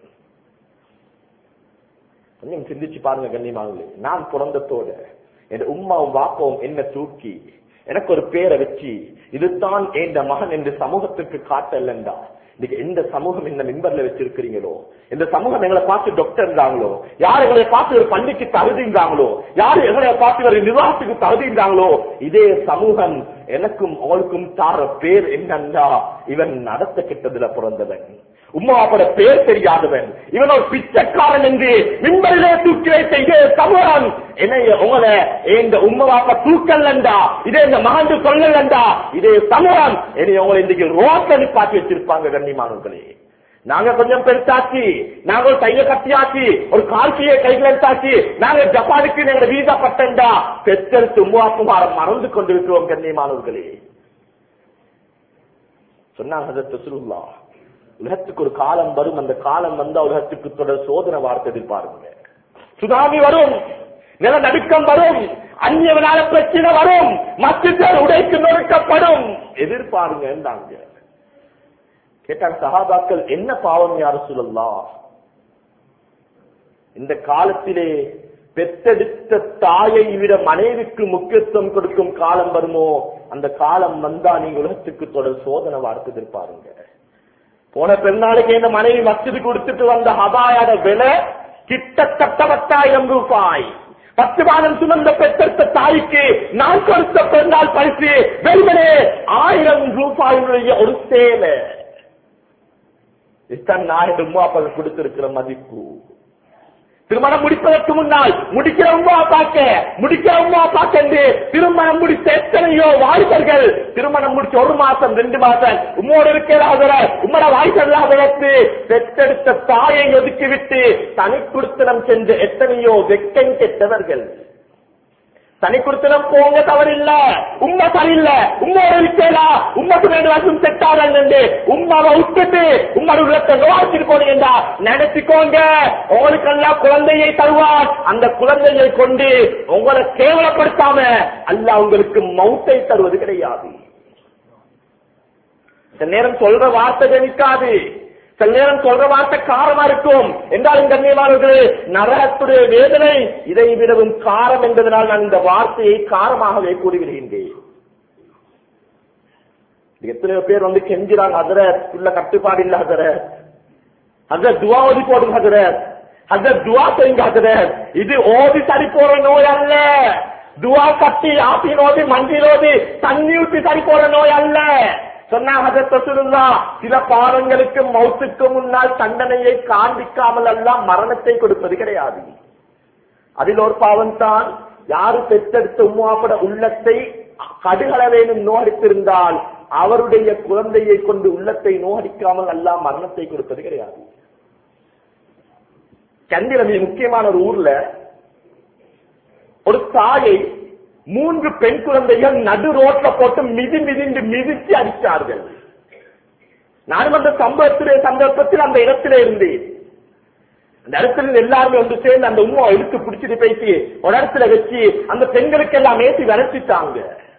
கொஞ்சம் சிந்திச்சு பாருங்க கண்ணியமாங்களே நான் பிறந்தத்தோட என் உம்மாவும் வாப்பாவும் என்ன தூக்கி எனக்கு ஒரு பேரை வச்சு இதுதான் என் மகன் என்று சமூகத்துக்கு காட்டலண்டா இன்னைக்கு எந்த சமூகம் இந்த மின்பர்ல வச்சிருக்கிறீங்களோ இந்த சமூகம் எங்களை பார்த்து டாக்டர் இருந்தாங்களோ யார் எங்களை பார்த்து ஒரு பள்ளிக்கு தகுதிங்காங்களோ யார் எங்களை பார்த்து ஒரு நிர்வாகத்துக்கு தகுதிங்காங்களோ இதே சமூகம் எனக்கும் அவளுக்கும் தார பேர் என்னன்னா இவன் நடத்த கிட்டதுல பிறந்தவன் உம்மாவோட பேர் தெரியாதவன் இவன் ஒரு பிச்சைக்காரன் என்று மின்பரிலே தூக்கி வைத்த இதே சமூகம் என்னைய உங்களை எங்க உம்மாப்பா தூக்கல்லண்டா இதே இந்த மகண்டு சொல்லலண்டா இதே சமூகம் என்னைய உங்களை இன்னைக்கு ரோட்ல நிப்பாட்டி வச்சிருப்பாங்க கண்ணிமானங்களே நாங்க கொஞ்சம் பெருசாச்சு நாங்க ஒரு கைய கட்டியாச்சு ஒரு கால்கிய கைகள் எடுத்தாச்சு நாங்க ஜப்பானுக்கு எங்க வீசா பட்டண்டா பெற்றல் தும்பாப்புமார மறந்து கொண்டிருக்கிறோம் கண்ணியமானவர்களே சொன்னாங்க ஹஜரத் ரசூலுல்லாஹ் உலகத்துக்கு ஒரு காலம் வரும் அந்த காலம் வந்தா உலகத்துக்கு தொடர் சோதனை வார்த்தை பாருங்க சுனாமி வரும் நிலநடுக்கம் வரும் அந்நியவனால பிரச்சனை வரும் மத்திய உடைக்கு நொறுக்கப்படும் எதிர்பாருங்க என்றாங்க கேட்டாங்க சகாபாக்கள் என்ன பாவம் யார சொல்லலாம் இந்த காலத்திலே பெத்தெடுத்த தாயை விட மனைவிக்கு முக்கியத்துவம் கொடுக்கும் காலம் வருமோ அந்த காலம் வந்தா நீங்க உலகத்துக்கு தொடர் சோதனை வார்த்தை எதிர்பாருங்க போன பெருநாளைக்கு இந்த மனைவி மசிது கொடுத்துட்டு வந்த ஹபாயோட விலை கிட்டத்தட்ட பத்தாயிரம் ரூபாய் பத்து மாதம் சுமந்த பெற்றெடுத்த தாய்க்கு நான் கொடுத்த பெருநாள் பரிசு வெறுமனே ஆயிரம் ரூபாயுடைய ஒரு சேலை இதுதான் நான் உமா அப்பா கொடுத்திருக்கிற மதிப்பு திருமணம் முடிப்பதற்கு முன்னால் முடிக்கிற உமா பார்க்க முடிக்கிற உமா பார்க்க என்று திருமணம் முடித்த எத்தனையோ வாய்ப்பர்கள் திருமணம் முடிச்ச ஒரு மாசம் ரெண்டு மாசம் உம்மோடு இருக்கிறாத உம்மோட வாய்ப்பல்லாதவருக்கு பெற்றெடுத்த தாயை ஒதுக்கிவிட்டு தனி குடுத்தனம் சென்ற எத்தனையோ வெக்கம் கெட்டவர்கள் தனி குடுத்தனம் போங்க தவறில்ல உண்மை சரியில்ல உம்மோட இருக்கலா உண்மைக்கு ரெண்டு வருஷம் செட்டாரங்க உண்மாவை விட்டுட்டு உம்மோட உள்ளத்தை நோக்கிட்டு போனீங்கடா நினைச்சுக்கோங்க உங்களுக்கெல்லாம் குழந்தையை தருவார் அந்த குழந்தையை கொண்டு உங்களை கேவலப்படுத்தாம அல்ல உங்களுக்கு மௌத்தை தருவது கிடையாது இந்த நேரம் சொல்ற வார்த்தை நிற்காது சில நேரம் சொல்ற வார்த்தை காரமா இருக்கும் என்றாலும் கண்ணியமானவர்களே நரகத்துடைய வேதனை இதை விடவும் காரம் என்பதனால் நான் இந்த வார்த்தையை காரமாகவே கூறிவிடுகின்றேன் எத்தனையோ பேர் வந்து கெஞ்சிறாங்க அதுல உள்ள கட்டுப்பாடு இல்ல அதுல அதுல துவா ஓதி போடுங்க அதுல அதுல துவா செய்யுங்க அதுல இது ஓதி சரி போற நோய் அல்ல துவா கட்டி ஆப்பின் ஓதி மண்டில் ஓதி தண்ணி ஊற்றி சரி போற நோய் அல்ல சொன்னாங்க சில பாவங்களுக்கு மௌத்துக்கு முன்னால் தண்டனையை காண்பிக்காமல் எல்லாம் மரணத்தை கொடுப்பது கிடையாது அதில் ஒரு பாவம் தான் யாரு பெற்றெடுத்த உமாப்பட உள்ளத்தை கடுகளவேனும் நோகடித்திருந்தால் அவருடைய குழந்தையை கொண்டு உள்ளத்தை நோகடிக்காமல் எல்லாம் மரணத்தை கொடுப்பது கிடையாது கண்டில மிக முக்கியமான ஒரு ஊர்ல ஒரு தாயை மூன்று பெண் குழந்தைகள் நடு ரோட்ல போட்டு மிதி மிதிந்து மிதித்து அடித்தார்கள் நானும் அந்த சம்பவத்திலே சந்தர்ப்பத்தில் அந்த இடத்திலே இருந்தேன் அந்த இடத்துல எல்லாருமே வந்து சேர்ந்து அந்த உண்மை இழுத்து பிடிச்சிட்டு பேசி ஒரு இடத்துல வச்சு அந்த பெண்களுக்கு எல்லாம் ஏற்றி விரட்டிட்டாங்க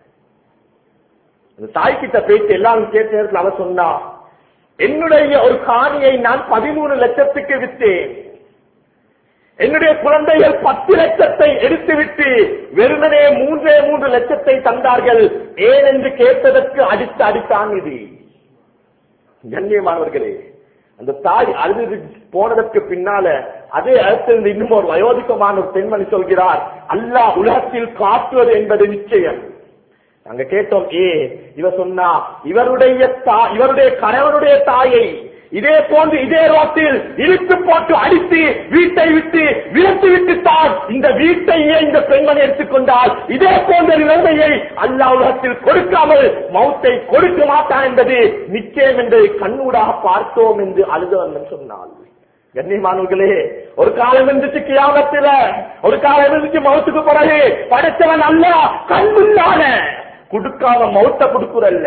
அந்த தாய் கிட்ட பேசி எல்லாரும் கேட்ட நேரத்தில் அவ சொன்னா என்னுடைய ஒரு காணியை நான் பதிமூணு லட்சத்துக்கு விற்றேன் என்னுடைய குழந்தைகள் பத்து லட்சத்தை எடுத்துவிட்டு வெறுமனே மூன்றே மூன்று லட்சத்தை தந்தார்கள் ஏன் என்று கேட்டதற்கு அடித்து அடித்தான் இது கண்ணியமானவர்களே அந்த தாய் அழுது போனதற்கு பின்னால அதே அடுத்திருந்து இன்னும் ஒரு வயோதிகமான ஒரு பெண்மணி சொல்கிறார் அல்லாஹ் உலகத்தில் காட்டுவது என்பது நிச்சயம் நாங்க கேட்டோம் ஏ இவ சொன்னா இவருடைய தா- இவருடைய கணவனுடைய தாயை இதே போன்று இதே ரோட்டில் இழுத்து போட்டு அடித்து வீட்டை விட்டு விரட்டி விட்டு தான் இந்த வீட்டையே இந்த பெண்மணி எடுத்துக்கொண்டால் இதே போன்ற நிலைமையை அல்லாஹ் உலகத்தில் கொடுக்காமல் மௌத்தை கொடுக்க மாட்டான் என்பது நிச்சயம் என்பதை கண்ணூடாக பார்த்தோம் என்று அழுதவன் சொன்னாள் கண்ணியமானவர்களே ஒரு காலம் இருந்துச்சு கியாமத்தில ஒரு காலம் இருந்துச்சு மௌத்துக்கு பிறகு படைச்சவன் அல்ல கண்முன்னால கொடுக்காம மௌத்த கொடுக்குறல்ல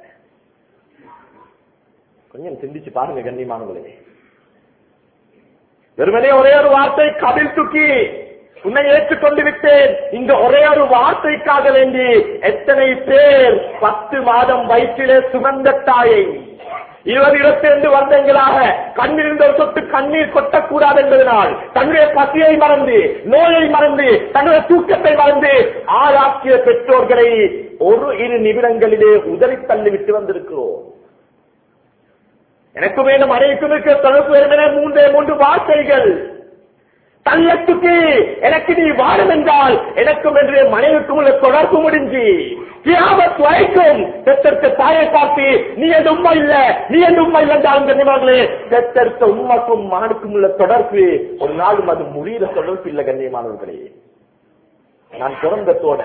கொஞ்சம் சிந்திச்சு பாருங்க கண்ணியமானவர்களே வெறுமனே ஒரே ஒரு வார்த்தை கபில் துக்கி உன்னை ஏற்றுக்கொண்டு விட்டேன் இந்த ஒரே ஒரு வார்த்தைக்காக வேண்டி எத்தனை பேர் பத்து மாதம் வயிற்றிலே சுமந்த தாயை இருபது இருபத்தி வருடங்களாக கண்ணிருந்த ஒரு சொட்டு கண்ணீர் கொட்டக்கூடாது என்பதனால் தன்னுடைய பசியை மறந்து நோயை மறந்து தன்னுடைய தூக்கத்தை மறந்து ஆளாக்கிய பெற்றோர்களை ஒரு இரு நிமிடங்களிலே உதறி தள்ளிவிட்டு வந்திருக்கிறோம் எனக்கு வேண்டும் அனைத்தும் இருக்க தொடர்பு என மூன்றே மூன்று வார்த்தைகள் தள்ளத்துக்கு எனக்கு நீ வாழும் என்றால் எனக்கும் என்று மனைவிக்கும் உள்ள தொடர்பு முடிஞ்சு கியாமத் வரைக்கும் பெற்றெடுத்த தாயை பார்த்து நீ என் உண்மை இல்ல நீ என் உண்மை இல்லை என்றாலும் கண்ணியமார்களே பெற்றெடுத்த உண்மைக்கும் மகனுக்கும் உள்ள தொடர்பு ஒரு நாளும் அது முடிகிற தொடர்பு இல்லை கண்ணியமானவர்களே நான் பிறந்தத்தோட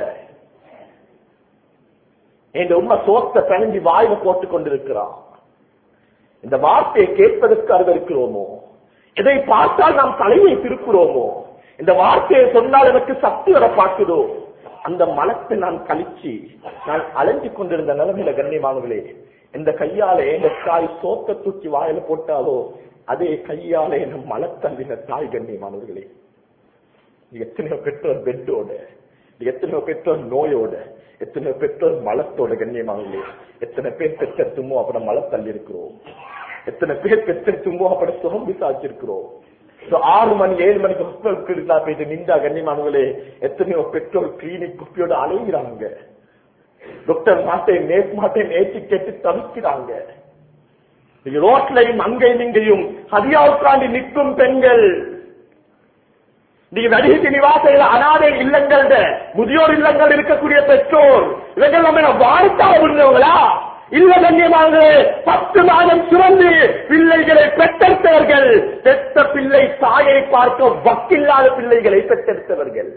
என் உண்மை சோத்த பிணைஞ்சி வாயில போட்டுக் கொண்டிருக்கிறான் இந்த வார்த்தையை கேட்பதற்கு அருவருக்கிறோமோ இதை பார்த்தால் நாம் தலையை திருப்புறோமோ இந்த வார்த்தையை சொன்னால் எனக்கு சக்தி வர பார்க்குதோ அந்த மனத்தை நான் கழிச்சு நான் அலைஞ்சு கொண்டிருந்த நிலைமையில கண்ணியமானவர்களே இந்த கையாலே இந்த தாய் சோத்த தூக்கி வாயில போட்டாலோ அதே கையாலே என்ன மலத்தள்ளின தாய் கண்ணியமானவர்களே எத்தனையோ பெற்றோர் பெட்டோட எத்தனையோ பெற்றோர் நோயோட எத்தனையோ பெற்றோர் மலத்தோட கண்ணியமாகவே எத்தனை பேர் பெற்றெடுத்துமோ அப்பட மலை தள்ளி இருக்கிறோம் எத்தனை பேர் பெற்றெடுத்துமோ அப்பட சுகம் விசாரிச்சிருக்கிறோம் So, ஆறு மணி ஏழு மணிக்கு ஹாஸ்பிட்டலுக்கு இருந்தா போயிட்டு நின்றா கண்ணியமானவங்களே எத்தனையோ பெற்றோர் கிளினிக் குப்பியோட அலைகிறாங்க டாக்டர் மாட்டேன் நேஸ் மாட்டேன் ஏற்றி கேட்டு தவிக்கிறாங்க நீங்க ரோட்லையும் அங்கேயும் இங்கேயும் ஹதியா உட்காந்து நிற்கும் பெண்கள் நீங்க நடிகை நிவாசையில அனாதை இல்லங்கள் முதியோர் இல்லங்கள் இருக்கக்கூடிய பெற்றோர் இவர்கள் நம்ம வாழ்த்தா விடுறவங்களா இல்ல கண்ணியமாக பத்து மாதம் சுரந்து பிள்ளைகளை பெற்றெடுத்தவர்கள் பெற்ற பிள்ளை தாயை பார்க்க வக்கில்லாத பிள்ளைகளை பெற்றெடுத்தவர்கள்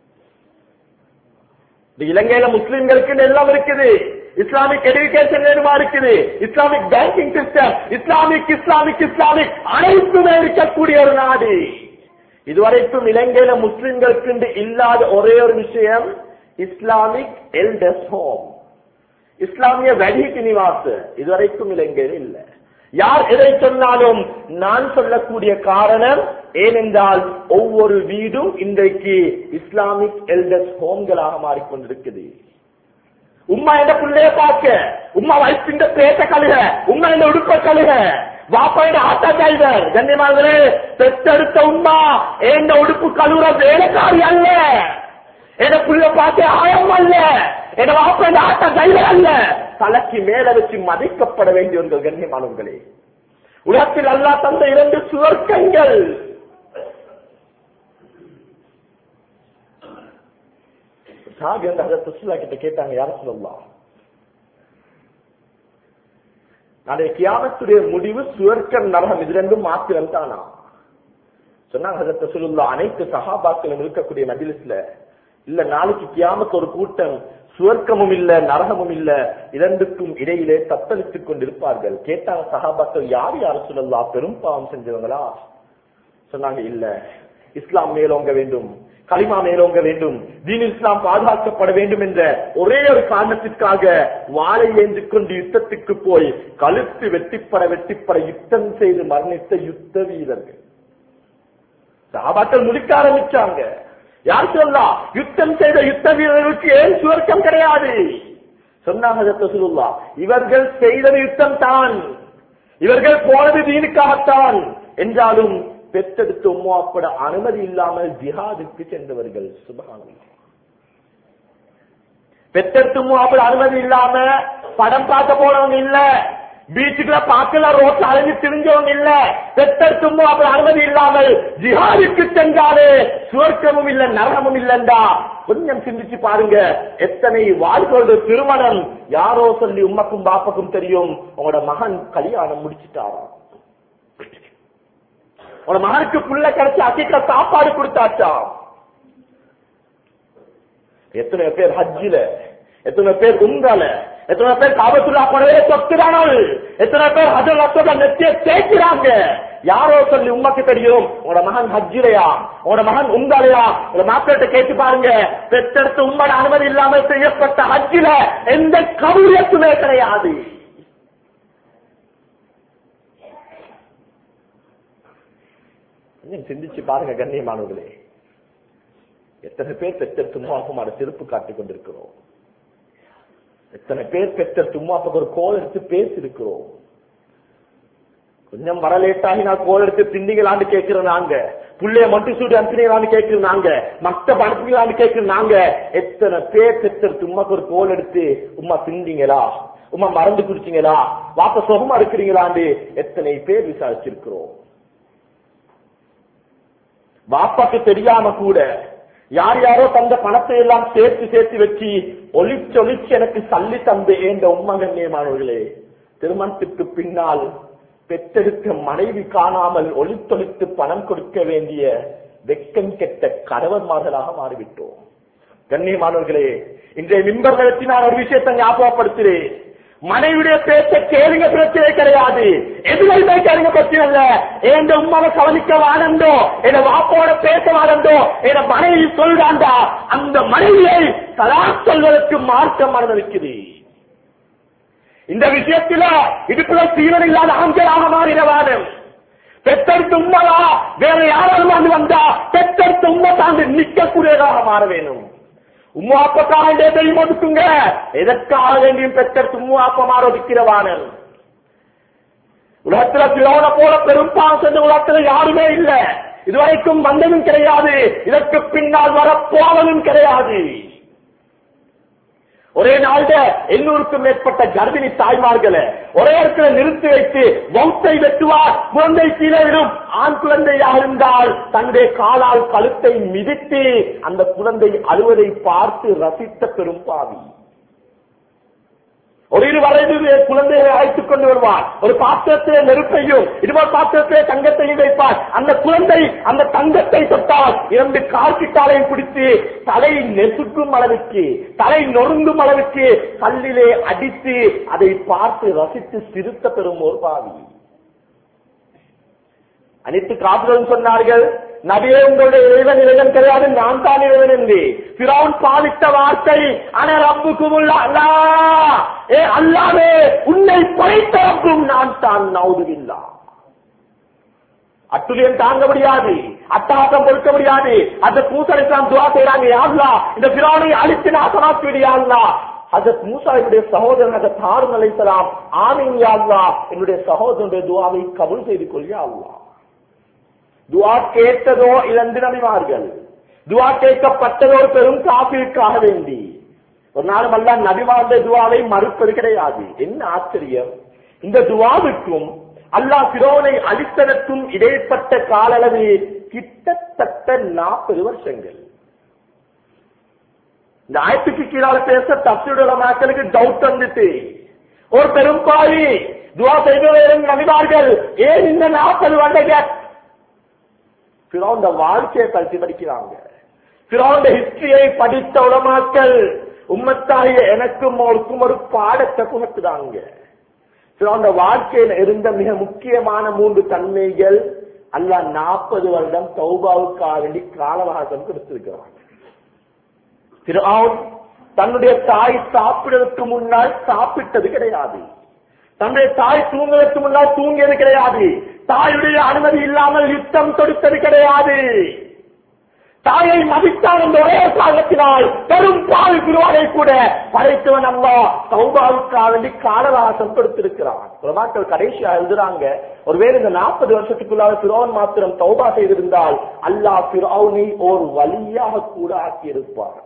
இந்த இலங்கையில முஸ்லிம்களுக்கு எல்லாம் இருக்குது இஸ்லாமிக் எஜுகேஷன் வேணுமா இருக்குது Islamic banking system Islamic Islamic Islamic அனைத்துமே இருக்கக்கூடிய ஒரு நாடு இதுவரைக்கும் இலங்கையில முஸ்லிம்களுக்கு இல்லாத ஒரே ஒரு விஷயம் இஸ்லாமிக் எல்டஸ் ஹோம் இஸ்லாமிய வடிக்கு நிவாச இதுவரைக்கும் இலங்கையில் இல்ல யார் எதை சொன்னாலும் நான் சொல்லக்கூடிய காரணம் ஏனென்றால் ஒவ்வொரு வீடும் இன்றைக்கு இஸ்லாமிக் எல்டஸ் ஹோம்களாக மாறிக்கொண்டிருக்குது உம்மா என்ற பிள்ளைய பார்க்க உம்மா வயசுன்ற பேச கழுக உம்மா என்ற உடுப்ப கழுக வாப்பாயிட ஆட்டா டிரைவர் கண்ணியமானவரே பெற்றெடுத்த உமா எந்த உடுப்பு கழுவுற வேலைக்காரி அல்ல என புள்ள பார்த்து ஆயம் அல்ல என வாப்பாயிட ஆட்டா டிரைவர் அல்ல தலைக்கு மேல வச்சு மதிக்கப்பட வேண்டியவர்கள் கண்ணியமானவர்களே உலகத்தில் அல்லா தந்த இரண்டு சுவர்க்கங்கள் சாபி அந்த ஹஜரத் ரசூலுல்லா கிட்ட கேட்டாங்க யார சொல்லலாம் நாளைய கியாமத்துடைய முடிவு சுவர்க்கம் நரகம் இது ரெண்டும் மாத்திரம் தானா சொன்னாங்க ஹஜரத் ரசூலுல்லா அனைத்து சஹாபாக்களும் இருக்கக்கூடிய மஜிலிஸ்ல இல்ல நாளைக்கு கியாமத்து ஒரு கூட்டம் சுவர்க்கமும் இல்ல நரகமும் இல்ல இரண்டுக்கும் இடையிலே தத்தளித்துக் கொண்டிருப்பார்கள் கேட்டாங்க சஹாபாக்கள் யார் யார் சொல்லலாம் பெரும் பாவம் செஞ்சவங்களா சொன்னாங்க இல்ல இஸ்லாம் மேலோங்க வேண்டும் கலிமா மேலோங்க வேண்டும் தீன் இஸ்லாம் பாதுகாக்கப்பட வேண்டும் என்ற ஒரே ஒரு காரணத்திற்காக வாழை ஏந்து கொண்டு யுத்தத்துக்கு போய் கழுத்து வெட்டிப்பட வெட்டிப்பட யுத்தம் செய்து மரணித்த யுத்த வீரர்கள் சாபாக்கள் முடிக்க ஆரம்பிச்சாங்க யார் சொல்லா யுத்தம் செய்த யுத்த வீரர்களுக்கு ஏன் சுவர்க்கம் கிடையாது சொன்னாங்க சொல்லுல்லா இவர்கள் செய்தது யுத்தம் தான் இவர்கள் போனது தீனுக்காகத்தான் என்றாலும் பெற்றெடுத்து உம்மாப்பட அனுமதி இல்லாமல் ஜிஹாதுக்கு சென்றவர்கள் சுபகானம் பெற்றெடுத்து உம்மாப்பட அனுமதி இல்லாம படம் பார்க்க போனவங்க இல்ல பீச்சுக்குள்ள பார்க்கல ரோட்ல அலைஞ்சு திரிஞ்சவங்க இல்ல பெற்றெடுத்து உம்மாப்பட அனுமதி இல்லாமல் ஜிஹாதுக்கு சென்றாலே சுவர்க்கமும் இல்ல நரகமும் இல்லண்டா கொஞ்சம் சிந்திச்சு பாருங்க எத்தனை வாழ்க்கையோட திருமணம் யாரோ சொல்லி உம்மக்கும் பாப்பக்கும் தெரியும் உங்களோட மகன் கல்யாணம் முடிச்சுட்டாராம் உன மகனுக்கு புள்ள கிடைச்சு அக்கிட்ட சாப்பாடு கொடுத்தாச்சா எத்தனை பேர் ஹஜ்ஜில எத்தனை பேர் உங்கல எத்தனை பேர் காபத்துல்லா படவே தொத்துறானல் எத்தனை பேர் ஹஜல் அசோட நெத்திய தேய்க்கிறாங்க யாரோ சொல்லி உமக்கு தெரியும் உங்களோட மகன் ஹஜ்ஜிலையா உங்களோட மகன் உங்களையா உங்களோட மாப்பிள்ளைட்ட கேட்டு பாருங்க பெற்றெடுத்து உங்களோட அனுமதி இல்லாமல் செய்யப்பட்ட ஹஜ்ஜில எந்த கபூரியத்துமே கிடையாது கொஞ்சம் சிந்திச்சு பாருங்க கண்ணியமானவர்களே எத்தனை பேர் பெற்ற தும்மாப்பமான செருப்பு காட்டிக் கொண்டிருக்கிறோம் எத்தனை பேர் பெற்ற தும்மாப்புக்கு ஒரு கோல் எடுத்து பேசிருக்கிறோம் கொஞ்சம் வர லேட்டாகி நான் கோல் எடுத்து திண்டிங்களான்னு கேட்கிறோம் நாங்க புள்ளைய மட்டும் சூடி அனுப்பினீங்களான்னு கேட்கிறோம் நாங்க மக்தப் அனுப்பினீங்களான்னு கேட்கிறோம் நாங்க எத்தனை பேர் பெற்ற தும்மாக்கு ஒரு கோல் எடுத்து உமா திண்டிங்களா உமா மறந்து குடிச்சீங்களா வாப்ப சுகமா இருக்கிறீங்களான்னு எத்தனை பேர் விசாரிச்சிருக்கிறோம் வாப்பாக்கு தெரியாம கூட யார் யாரோ தந்த பணத்தை எல்லாம் சேர்த்து சேர்த்து வச்சு ஒளிச்சு ஒளிச்சு எனக்கு சல்லி தந்து என்ற உண்மை கண்ணியமானவர்களே திருமணத்துக்கு பின்னால் பெற்றெடுக்க மனைவி காணாமல் ஒளித்தொழித்து பணம் கொடுக்க வேண்டிய வெக்கம் கெட்ட கணவன்மார்களாக மாறிவிட்டோம் கண்ணியமானவர்களே இன்றைய மின்பர்களுக்கு நான் ஒரு விஷயத்தை ஞாபகப்படுத்துகிறேன் மனைவியுடைய பேச்ச கேளுங்க பிரச்சனை கிடையாது எதுலையுமே கேளுங்க பிரச்சனை இல்ல என் உமாவை கவனிக்க வாழந்தோ என் வாப்போட பேச வாழந்தோ என் மனைவி சொல்றாண்டா அந்த மனைவியை சதா சொல்வதற்கு மார்க்கம் மனதிருக்குது இந்த விஷயத்துல இடுப்புல சீவன் இல்லாத ஆண்களாக மாறின வாதம் பெற்றெடுத்த உண்மையா வேற யாராவது வந்து வந்தா பெற்றெடுத்த உண்மை தாண்டி நிற்கக்கூடியதாக மாற வேணும் உம்மா அப்பக்காக எதையும் ஒதுக்குங்க எதற்காக வேண்டியும் பெற்றெடுத்து உம்மா அப்பமாறு ஒதுக்கிறவானன் உலகத்துல பிறோன போல பெரும்பாலும் சென்ற உலகத்துல யாருமே இல்ல இதுவரைக்கும் வந்ததும் கிடையாது இதற்கு பின்னால் வரப்போவதும் கிடையாது ஒரே நாள்ல எண்ணூறுக்கும் மேற்பட்ட கர்ப்பிணி தாய்மார்களை ஒரே இடத்துல நிறுத்தி வைத்து மௌத்தை வெட்டுவார் குழந்தை கீழே விடும் ஆண் குழந்தையாக இருந்தால் தன்னுடைய காலால் கழுத்தை மிதித்து அந்த குழந்தை அழுவதை பார்த்து ரசித்த பெரும் பாவி ஒரு இரு வரைந்து குழந்தையை அழைத்துக் கொண்டு வருவார் ஒரு பாத்திரத்திலே நெருப்பையும் இருவர் பாத்திரத்திலே தங்கத்தையும் வைப்பார் அந்த குழந்தை அந்த தங்கத்தை தொட்டால் இரண்டு கால்கிட்டாலையும் பிடித்து தலை நெசுக்கும் அளவுக்கு தலை நொறுங்கும் அளவுக்கு கல்லிலே அடித்து அதை பார்த்து ரசித்து சிரித்த பெறும் ஒரு பாவி அனைத்து காப்புகளும் சொன்னார்கள் நபியே உங்களுடைய இறைவன் இறைவன் கிடையாது நான் தான் இறைவன் என்று பிறவுன் பாவித்த வார்த்தை ஆனா ரப்புக்கும் அல்லா ஏ அல்லாவே உன்னை படைத்த ரப்பும் நான் தான் நவுதுவில்லா அத்துலியம் தாங்க முடியாது அட்டகாசம் கொடுக்க முடியாது அந்த பூசலுக்கு துவா செய்யறாங்க யாருலா இந்த பிரானை அழித்து நாசமாக்கி விடியாங்களா ஹஜத் மூசாவுடைய சகோதரன் ஹஜத் ஹாரூன் அலைஹிஸ்ஸலாம் ஆமீன் யா அல்லாஹ் என்னுடைய சகோதரனுடைய துஆவை கபூல் செய்து கொள்ளியா அல்லாஹ் துஆ கேட்டதோ இழந்து நபிமார்கள் துஆ கேட்கப்பட்டதோ ஒரு பெரும் காப்பிற்காக வேண்டி ஒரு நாளும் அல்ல நபிமாருடைய துவாவை மறுப்பது கிடையாது என்ன ஆச்சரியம் இந்த துவாவுக்கும் அல்லாஹ் பிரோனை அழித்ததற்கும் இடைப்பட்ட கால அளவு கிட்டத்தட்ட நாற்பது வருஷங்கள் இந்த ஆயத்துக்கு கீழால பேச தப்சியுடைய மக்களுக்கு டவுட் வந்துட்டு ஒரு பெரும்பாவி துவா செய்பவரும் நபிமார்கள் ஏன் இந்த நாற்பது வந்தங்க பிறோண்ட வாழ்க்கையை பற்றி படிக்கிறாங்க பிறோண்ட ஹிஸ்டரியை படித்த உலமாக்கள் உம்மத்தாகிய எனக்கும் அவருக்கும் ஒரு பாடத்தை புகட்டுதாங்க பிறோண்ட வாழ்க்கையில் இருந்த மிக முக்கியமான மூன்று தன்மைகள் அல்ல நாற்பது வருடம் தௌபாவுக்காக வேண்டி காலவகாசம் கொடுத்திருக்கிறாங்க பிறவுன் தன்னுடைய தாய் சாப்பிடுவதற்கு முன்னால் சாப்பிட்டது கிடையாது தன்னுடைய தாய் தூங்குவதற்கு முன்னால் தூங்கியது கிடையாது தாயுடைய அனுமதி இல்லாமல் யுத்தம் தொடுத்தது கிடையாது தாயை மதித்தான் என்ற ஒரே காரணத்தினால் பெரும் பாவி குருவானை கூட படைத்தவன் அல்லா சௌபாவுக்காக வேண்டி காலவாசம் கொடுத்திருக்கிறான் உலமாக்கள் கடைசியா எழுதுறாங்க ஒருவேளை இந்த நாற்பது வருஷத்துக்குள்ளாக பிரோன் மாத்திரம் தௌபா செய்திருந்தால் அல்லாஹ் பிரோனை ஒரு வழியாக கூட ஆக்கியிருப்பார்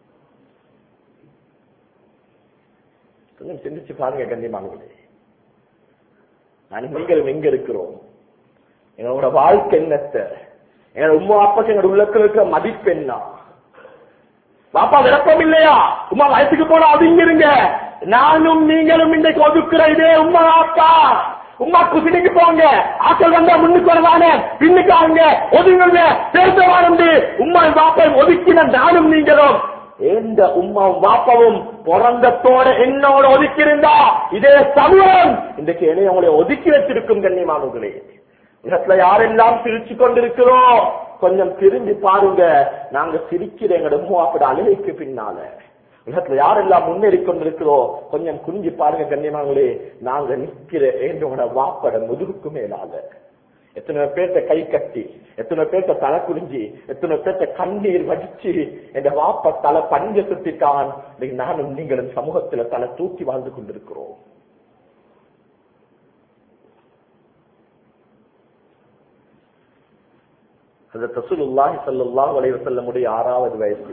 கொஞ்சம் சிந்திச்சு பாருங்க கண்ணியமானவர்களே நான் நீங்களும் எங்க இருக்கிறோம் என்னோட வாழ்க்கை என்னத்தை என்னோட உமா அப்பாக்கு என்னோட உள்ளத்துல இருக்கிற மதிப்பு என்ன பாப்பா விளக்கம் இல்லையா உமா வயசுக்கு போனா ஒதுங்கிருங்க நானும் நீங்களும் இன்றைக்கு ஒதுக்குற இதே உமா அப்பா உமா குசினிக்கு போங்க ஆக்கள் வந்தா முன்னுக்கு வருவானே பின்னுக்கு ஆங்க ஒதுங்குங்க சேர்த்து வாழ்ந்து உமா பாப்பை ஒதுக்கின நானும் நீங்களும் எந்த உமாவும் பாப்பாவும் பிறந்தத்தோட என்னோட ஒதுக்கியிருந்தா இதே சமூகம் இன்றைக்கு என்னை உங்களை ஒதுக்கி வச்சிருக்கும் கண்ணியமானவர்களே உலகத்துல யாரெல்லாம் சிரிச்சு கொண்டிருக்கிறோம் கொஞ்சம் திரும்பி பாருங்க நாங்க சிரிக்கிற எங்களோட மூவாப்பட அழுகைக்கு பின்னால உலகத்துல யாரெல்லாம் முன்னேறி கொண்டிருக்கிறோம் கொஞ்சம் குனிஞ்சு பாருங்க கண்ணியமாங்களே நாங்க நிக்கிற எங்களோட வாப்பட முதுகுக்கு மேலால எத்தனை பேர்த்த கை கட்டி எத்தனை பேர்த்த தலை குடிஞ்சி எத்தனை பேர்த்த கண்ணீர் வடிச்சு எங்க வாப்ப தலை பஞ்ச சுத்திட்டான் நானும் நீங்களும் சமூகத்துல தலை தூக்கி வாழ்ந்து கொண்டிருக்கிறோம் அது ரசூலுல்லாஹி ஸல்லல்லாஹு அலைஹி வஸல்லமுடைய ஆறாவது வயசு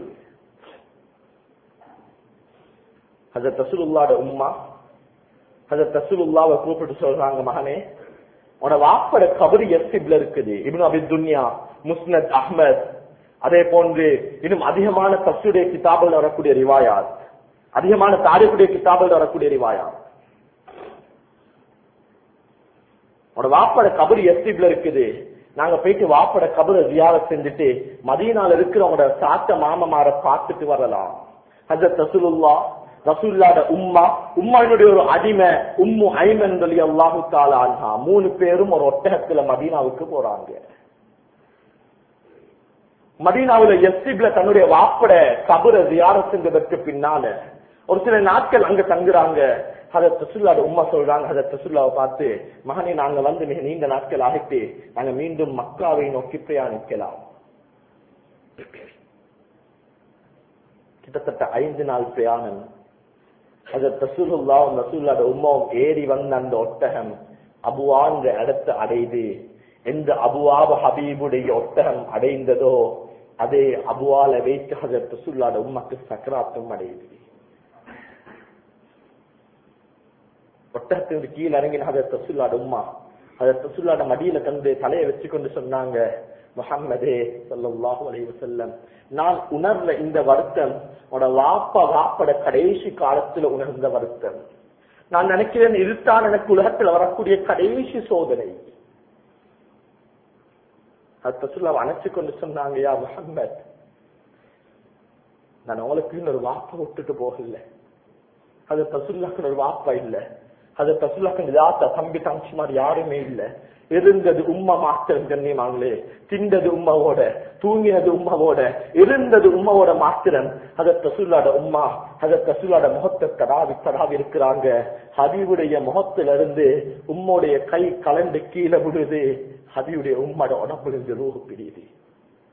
ஹஜரத் ரசூலுல்லாஹோட உம்மா ஹஜரத் ரசூலுல்லாஹ்வை கூப்பிட்டு சொல்றாங்க மகனே உன வாப்பட கபரி எஸ்டிப்ல இருக்குது இப்னு அபி துன்யா முஸ்னத் அஹ்மத் அதே போன்று இன்னும் அதிகமான தஸ்ஸுடைய கிதாபில் வரக்கூடிய ரிவாயாத் அதிகமான தாரிஃபுடைய கிதாபில் வரக்கூடிய ரிவாயாத் உன வாப்பட கபரி எஸ்டிப்ல இருக்குது நாங்க போயிட்டு வாப்பட கபரை ஜியார செஞ்சுட்டு மதியனால இருக்கிறவங்களோட சாத்த மாமமார பார்த்துட்டு வரலாம் ஹஜரத் ரசூலுல்லா ரசூல்லாட உம்மா உம்மானுடைய ஒரு அடிமை உம்மு ஐமன் சொல்லி அல்லாஹு தாலா மூணு பேரும் ஒரு ஒட்டகத்துல மதீனாவுக்கு போறாங்க மதீனாவுல எஸ்டிப்ல தன்னுடைய வாப்பட கபரை ஜியார செஞ்சதற்கு பின்னால ஒரு சில நாட்கள் அங்க தங்குறாங்க அத தசுல்லாட உம்மா சொல்றாங்க அத தசுல்லாவை பார்த்து மகனே நாங்க வந்து மிக நீண்ட நாட்கள் ஆகிட்டு நாங்க மீண்டும் மக்காவை நோக்கி பிரயாணிக்கலாம் கிட்டத்தட்ட ஐந்து நாள் பிரயாணம் அத தசுல்லா ரசூல்லாட உம்மாவும் ஏறி வந்த அந்த ஒட்டகம் அபுவான்ற இடத்தை அடையுது எந்த அபுவாப ஹபீபுடைய ஒட்டகம் அடைந்ததோ அதே அபுவால வைத்து ஹஜர் தசுல்லாட உம்மாக்கு சக்கராத்தும் அடையுது ஒட்டகத்தின் கீழ் இறங்கின ஹஜர் தசுல்லாட உம்மா ஹஜர் தசுல்லாட மடியில தந்து தலையை வச்சு கொண்டு சொன்னாங்க முகம்மதே சல்லாஹூ அலைஹி வஸல்லம் நான் உணர்ந்த இந்த வருத்தம் உன வாப்பா வாப்பட கடைசி காலத்துல உணர்ந்த வருத்தம் நான் நினைக்கிறேன் இதுதான் எனக்கு உலகத்தில் வரக்கூடிய கடைசி சோதனை தசுல்லாவை அணைச்சு கொண்டு சொன்னாங்க யா முகம்மத் நான் உங்களுக்கு ஒரு வாப்பை விட்டுட்டு போகல அது தசுல்லாக்கு ஒரு வாப்பா இல்ல அது தசுல்லாக்கு இதாத்த தம்பி தங்கச்சி மாதிரி யாருமே இல்ல இருந்தது உம்மா மாத்திரம் கண்ணியமாங்களே திண்டது உம்மாவோட தூங்கினது உம்மாவோட இருந்தது உம்மாவோட மாத்திரம் அத தசுல்லாட உம்மா அத தசுல்லாட முகத்தை தடாவி தடாவி இருக்கிறாங்க ஹபீவுடைய முகத்துல இருந்து உம்மோடைய கை கலண்டு கீழே விடுது ஹபீவுடைய உம்மோட உடம்புல இருந்து ரூஹு பிரியுது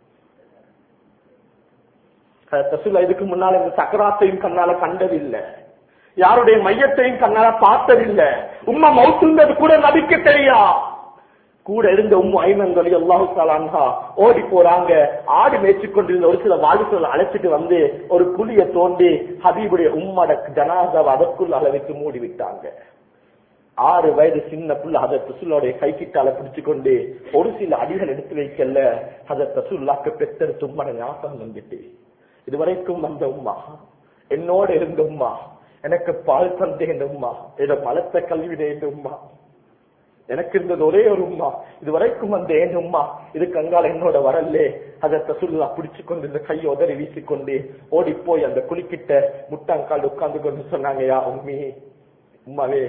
தசுல்லா இதுக்கு முன்னால இந்த சக்கராத்தையும் கண்ணால கண்டதில்லை யாருடைய மையத்தையும் கண்ணால பார்த்ததில்லை உம்மா மௌத்துங்கிறது கூட நபிக்கு தெரியா கூட இருந்த உம்மு ஐமன்களி அல்லாஹு தாலான்ஹா ஓடி போறாங்க ஆடு மேய்ச்சி கொண்டிருந்த ஒரு சில வாலிபர்கள் அழைச்சிட்டு வந்து ஒரு குழிய தோண்டி ஹபீபுடைய உம்மட ஜனாதாவை அதற்குள் அளவிட்டு மூடி விட்டாங்க ஆறு வயது சின்ன புள்ள ஹதத் ரசூலுடைய கை கிட்டால பிடிச்சு கொண்டு ஒரு சில அடிகள் எடுத்து வைக்கல ஹதத் ரசூல்லாக்கு பெத்தெடுத்து உம்மட ஞாபகம் வந்துட்டு இதுவரைக்கும் வந்த உம்மா என்னோட இருந்த உம்மா எனக்கு பால் தந்தேன் உம்மா இத மலத்தை கல்விடேன் உம்மா எனக்கு இருந்தது ஒரே ஒரு உம்மா இது வரைக்கும் வந்த ஏன் உம்மா இது கங்கால என்னோட வரலே அதை தசுல்லா பிடிச்சு கொண்டு இந்த கையை உதறி வீசிக்கொண்டு ஓடி போய் அந்த குளிக்கிட்ட முட்டாங்கால் உட்கார்ந்து கொண்டு சொன்னாங்க யா உம்மி உம்மாவே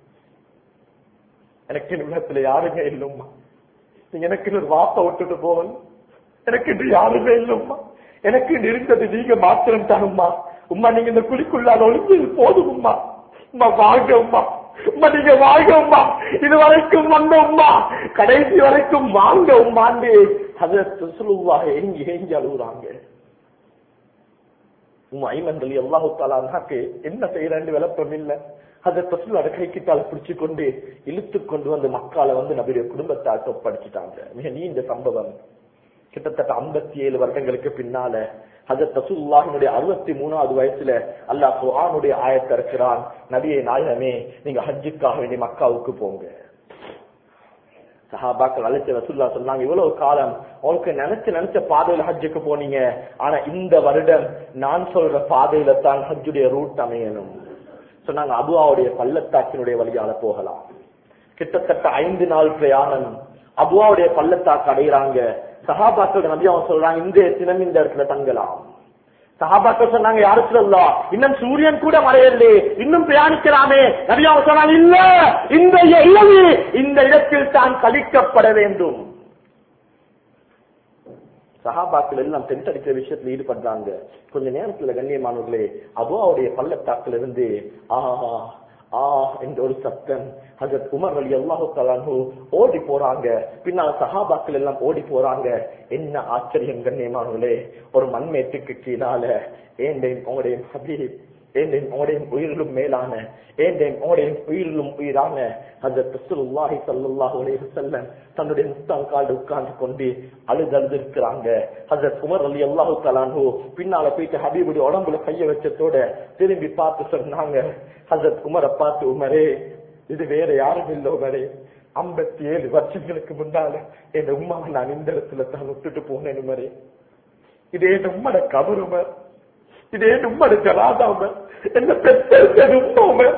எனக்கு இந்த உலகத்துல யாருமே இல்லைம்மா நீங்க எனக்கு ஒரு வாப்ப விட்டுட்டு போகணும் எனக்கு இன்று யாருமே இல்லைம்மா எனக்கு இன்று இருந்தது நீங்க மாத்திரம் தானும்மா உம்மா நீங்க இந்த குழிக்குள்ளால ஒளிஞ்சு போதும் உம்மா உம்மா வாங்க உம்மா உம்மா நீங்க வாங்க உம்மா இது வரைக்கும் வந்த உம்மா கடைசி வரைக்கும் வாங்க உம்மாண்டு அதை சொல்லுவா ஏங்கி ஏங்கி அழுகுறாங்க உம் ஐமந்தலி அல்லாஹு தாலாக்கு என்ன செய்யறேன்னு விளப்பம் இல்ல அதை தொற்றுல கைக்கிட்டால பிடிச்சு கொண்டு இழுத்து கொண்டு வந்து மக்களை வந்து நபியுடைய குடும்பத்தை ஒப்படைச்சிட்டாங்க மிக நீண்ட சம்பவம் கிட்டத்தட்ட ஐம்பத்தி ஏழு வருடங்களுக்கு பின்னால ஹஜரத் ரசூலுல்லாஹினுடைய அறுபத்தி மூணாவது வயசுல அல்லாஹ் குர்ஆனுடைய ஆயத்தை இருக்கிறான் நபியை நாயகமே நீங்க ஹஜ்ஜுக்காக வேண்டிய மக்காவுக்கு போங்க சஹாபாக்கள் அழைச்ச ரசூல்லா சொன்னாங்க இவ்வளவு காலம் உங்களுக்கு நினைச்சு நினைச்ச பாதையில ஹஜ்ஜுக்கு போனீங்க ஆனா இந்த வருடம் நான் சொல்ற பாதையில தான் ஹஜ்ஜுடைய ரூட் அமையணும் சொன்னாங்க அபுவாவுடைய பள்ளத்தாக்கினுடைய வழியால போகலாம் கிட்டத்தட்ட ஐந்து நாள் பிரயாணம் அபுவாவுடைய பள்ளத்தாக்கு அடைகிறாங்க சஹாபாக்கள் நபி அவங்க சொல்றாங்க இந்த தினம் இந்த இடத்துல தங்கலாம் சஹாபாக்கள் சொன்னாங்க யாரு சொல்லலாம் இன்னும் சூரியன் கூட மறையலே இன்னும் பிரயாணிக்கலாமே நபி அவங்க சொன்னாங்க இல்ல இந்த இரவு இந்த இடத்தில் தான் கழிக்கப்பட வேண்டும் சஹாபாக்கள் எல்லாம் டென்ட் அடிக்கிற விஷயத்துல ஈடுபடுறாங்க கொஞ்ச நேரத்துல கண்ணியமானவர்களே அபுவாவுடைய பள்ளத்தாக்குல இருந்து ஆஹா ஆ என்ற ஒரு சத்தம் ஹசரத் உமர் அலி அல்லாஹு தலானு ஓடி போறாங்க பின்னால் சஹாபாக்கள் எல்லாம் ஓடி போறாங்க என்ன ஆச்சரியம் கண்ணியமானவர்களே ஒரு மண்மேட்டுக்கு கீழால ஏண்டேன் உங்களுடைய ஹபீப் ஏண்டேன் உங்களுடைய உயிரிலும் மேலான ஏண்டேன் உங்களுடைய உயிரிலும் உயிரான ஹசரத் ரசூலுல்லாஹி ஸல்லல்லாஹு அலைஹி வஸல்லம் தன்னுடைய முஸ்தாங்கால் உட்கார்ந்து கொண்டு அழுது அழுது இருக்கிறாங்க ஹசரத் உமர் அலி அல்லாஹு தலானு பின்னால போயிட்டு ஹபீபுடைய உடம்புல கைய வச்சதோட திரும்பி பார்த்து சொன்னாங்க ஹசரத் உமரை பார்த்து உமரே இது வேற யாரும் இல்ல உமரே ஐம்பத்தி ஏழு வருஷங்களுக்கு முன்னால என் உமாவை நான் இந்த இடத்துல தான் விட்டுட்டு போனேன் உமரே இதே உம்மட கபர் உமர் இதே உம்மட ஜனாதா உமர் என்ன பெற்றது உம்மா உமர்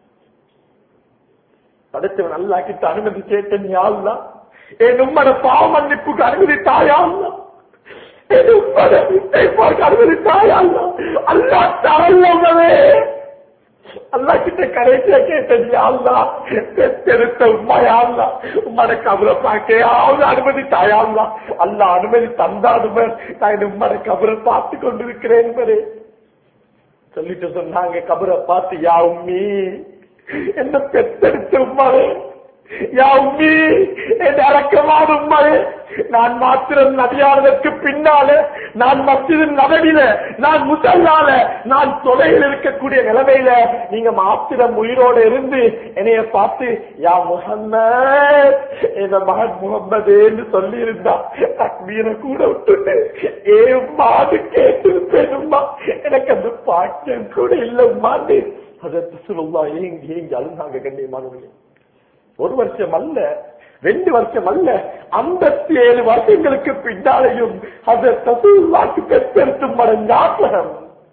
படைச்சவன் நல்லா கிட்ட அனுமதி கேட்டேன் யாழ்லா என் உம்மட பாவ மன்னிப்புக்கு அனுமதி தாயாள்லா என் உம்மட வித்தை பார்க்க அனுமதி தாயாள்லா அல்லா தாழ்லவே அல்லா கிட்ட கடைசியா கேட்டது அல்லா பெற்றெடுத்த உண்மையாள்லா உம்மட கபரை பார்க்கையாவது அனுமதி தாயாள்லா அல்லா அனுமதி தந்தாடுமர் நான் இந்த உம்மட கபரை பார்த்து கொண்டிருக்கிறேன் என்பதே சொல்லிட்டு சொன்னாங்க கபரை பார்த்து யா உம்மி என்ன பெத்தெடுத்த உம்மாவே யா உம்மி என் அடக்கமான உம்மாவே நான் மாத்திரம் நதியானதற்கு பின்னால நான் மத்தியின் நபடில நான் முசல்லால நான் தொலையில் இருக்கக்கூடிய நிலைமையில நீங்க மாத்திரம் உயிரோட இருந்து என்னைய பார்த்து யா முகம்மது என் மகன் முகம்மதேன்னு சொல்லி இருந்தா தக்மீரை கூட விட்டுட்டு ஏ மாது கேட்டிருப்பேனும்மா எனக்கு அந்த பாக்கியம் கூட இல்ல உமான்னு அதற்கு சொல்லுவா ஏங்கி ஏங்கி அழுந்தாங்க கண்ணியமானவர்களே ஒரு வருஷம் அல்ல ரெண்டு வருஷம் அல்ல ஐம்பத்தி ஏழு வருஷங்களுக்கு பின்னாலையும் அதை தசூல்லாக்கு பெற்றெடுத்தும் மட ஞாபகம்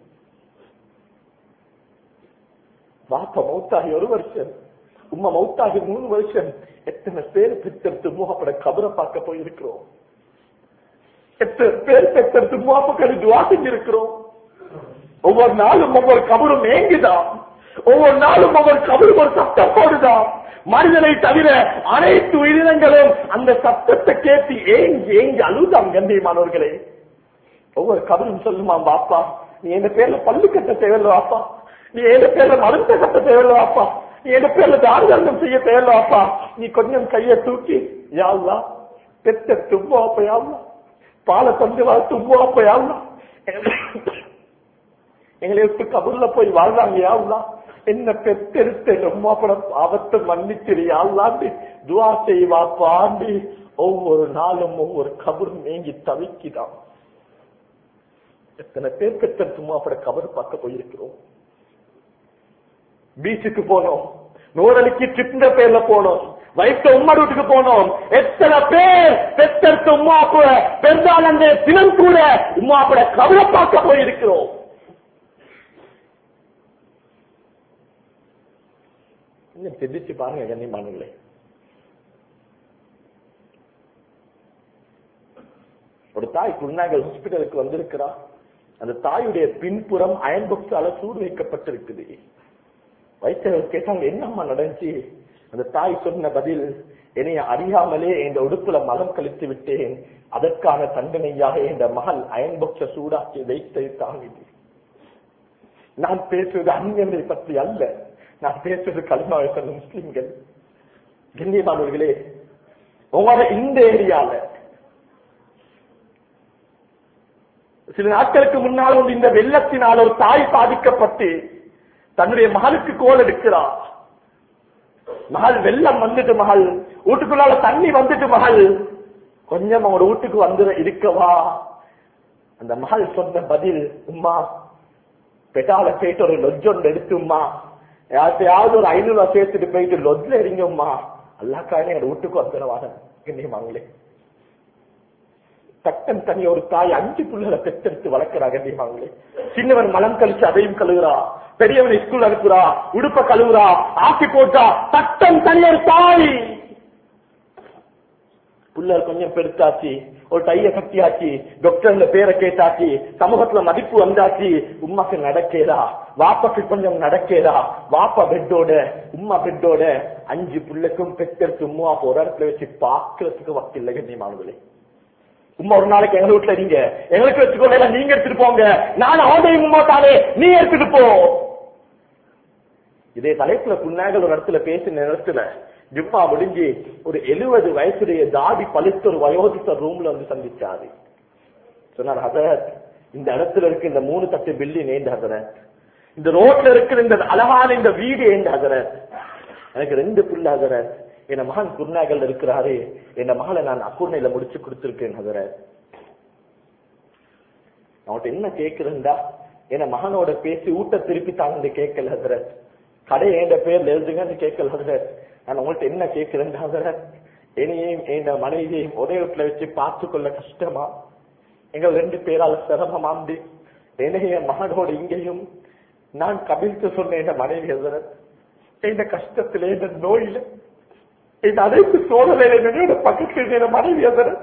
பாப்பா மௌத்தாகி ஒரு வருஷம் உம்மா மௌத்தாகி மூணு வருஷம் எத்தனை பேர் பெற்றெடுத்து மூகப்பட கபரை பார்க்க போயிருக்கிறோம் எத்தனை பேர் பெற்றெடுத்து மூகப்பக்கடி துவா செஞ்சிருக்கிறோம் ஒவ்வொரு நாளும் ஒவ்வொரு கபரும் ஏங்குதான் ஒவ்வொரு நாளும் ஒவ்வொரு கபரும் ஒரு சத்தம் போடுதான் மனிதனை தவிர அனைத்து உயிரினங்களும் அந்த சத்தத்தை கேட்டு ஏங்கி ஏங்கி அழுதாம் கண்ணியமானவர்களே ஒவ்வொரு கபரும் சொல்லுமா பாப்பா நீ எந்த பேர்ல பள்ளி கட்ட தேவையில்ல வாப்பா நீ எந்த பேர்ல மருந்த கட்ட தேவையில்ல வாப்பா நீ எந்த பேர்ல தாரிதர்மம் செய்ய தேவையில்ல வாப்பா நீ கொஞ்சம் கைய தூக்கி யாழ்லா பெத்த தும்போ அப்ப யாழ்லா பாலை தந்து வா தும்போ அப்ப யாழ்லா எங்களை விட்டு கபூர்ல போய் வாழ்றாங்க யாவ்லா என்ன பெத்தெடுத்த ரொம்ப பாவத்தை மன்னிச்சிரியாள்லாண்டு துவா செய்வா பாண்டி ஒவ்வொரு நாளும் ஒவ்வொரு கபரும் மேங்கி தவிக்கிதான் எத்தனை பேர் பெத்தெடுத்து மாப்பட கபர் பார்க்க போயிருக்கிறோம் பீச்சுக்கு போனோம் நூறலிக்கு ட்ரிப்ட பேர்ல போனோம் வயசு உம்மா வீட்டுக்கு போனோம் எத்தனை பேர் பெத்தெடுத்த உம்மா கூட பெருந்தாளந்த தினம் கூட உம்மா கூட கவலை பார்க்க போயிருக்கிறோம் இன்னும் சிந்திச்சு பாருங்க கண்ணியமானங்களே ஒரு தாய் குருநாகல் ஹாஸ்பிட்டலுக்கு வந்திருக்கிறா அந்த தாயுடைய பின்புறம் அயன் பாக்ஸால சூடு வைக்கப்பட்டிருக்குது வைத்தியர்கள் கேட்டாங்க என்னம்மா நடந்துச்சு அந்த தாய் சொன்ன பதில் என்னைய அறியாமலே இந்த உடுப்புல மலம் கழித்து விட்டேன் அதற்கான தண்டனையாக இந்த மகள் அயன் பாக்ஸ சூடாக்கி வைத்தது தாங்கிது நான் பேசுவது அந்நியனை பற்றி அல்ல நான் பேசுவது கலிமாவை சொன்ன முஸ்லிம்கள் கண்ணியமானவர்களே உங்களோட இந்த ஏரியால சில நாட்களுக்கு முன்னால் வந்து இந்த வெள்ளத்தினால் ஒரு தாய் பாதிக்கப்பட்டு தன்னுடைய மகளுக்கு கோல் எடுக்கிறார் மகள் வெள்ளம் வந்துட்டு மகள் வீட்டுக்குள்ளால தண்ணி வந்துட்டு மகள் கொஞ்சம் அவங்களோட வீட்டுக்கு வந்து இருக்கவா அந்த மகள் சொன்ன பதில் உம்மா பெட்டால போயிட்டு ஒரு லொஜ் ஒன்று எடுத்தும்மா யார்த்தையாவது ஒரு ஐநூறு ரூபா சேர்த்துட்டு போயிட்டு லொஜ்ல இருங்கம்மா அல்லாக்காரனே எங்க வீட்டுக்கு வந்துடுவாங்க கண்ணியமாங்களே தட்டம் தனி ஒரு தாய் அஞ்சு புள்ளைகளை பெற்றெடுத்து வளர்க்கிறா கண்ணியமாங்களே சின்னவன் மலம் கழிச்சு அதையும் கழுவுறா பெரியவன் ஸ்கூல் அனுப்புறா உடுப்ப கழுவுறா ஆக்கி போட்டா தட்டம் தனி ஒரு தாய் புள்ளர் கொஞ்சம் பெருத்தாச்சு ஒரு டைய கட்டியாச்சு டாக்டர்ல பேரை கேட்டாச்சு சமூகத்துல மதிப்பு வந்தாச்சு உமாக்கு நடக்கேதா வாப்பாக்கு கொஞ்சம் நடக்கேதா வாப்பா பெட்டோட உம்மா பெட்டோட அஞ்சு புள்ளைக்கும் பெற்றெடுத்து உம்மா ஒரு இடத்துல வச்சு பாக்குறதுக்கு வக்கு இல்லை கண்ணியமானவர்களே உம்மா ஒரு நாளைக்கு எங்க வீட்டுல நீங்க எங்களுக்கு வச்சுக்கோங்க நீங்க எடுத்துட்டு போங்க நான் அவனையும் உம்மா தானே நீ எடுத்துட்டு போ இதே தலைப்புல புண்ணாக ஒரு இடத்துல பேசின இடத்துல ஜும்மா முடிஞ்சு ஒரு எழுபது வயசுடைய தாடி பழுத்த ஒரு வயோதித்த ரூம்ல வந்து சந்திச்சாரு சொன்னார் ஹசரத் இந்த இடத்துல இருக்கு இந்த மூணு தட்டு பில்டிங் ஏண்ட ஹசரத் இந்த ரோட்ல இருக்கிற இந்த அழகான இந்த வீடு ஏண்ட ஹசரத் எனக்கு ரெண்டு புள்ள ஹசரத் என் மகன் குருநாகல் இருக்கிறாரு என் மகளை நான் அக்கூர்ணையில முடிச்சு கொடுத்திருக்கேன் ஹசரத் அவன்கிட்ட என்ன கேக்குறேன்டா என் மகனோட பேசி ஊட்ட திருப்பி தாங்க கேட்கல ஹசரத் கடை என் பேர்ல எழுதுங்கன்னு கேட்கல ஹசரத் நான் உங்கள்ட்ட என்ன கேட்கிறேன் ஹசரத் என்னையும் என் மனைவியையும் ஒரே வீட்டுல வச்சு பார்த்து கொள்ள கஷ்டமா எங்கள் ரெண்டு பேரால் சிரமமாண்டு என்னைய மகனோட இங்கேயும் நான் கபில்த்து சொன்ன என் மனைவி ஹசரத் இந்த கஷ்டத்திலே இந்த நோயில இந்த அனைத்து சோதனையில என்னோட பக்கத்தில் என் மனைவி ஹசரத்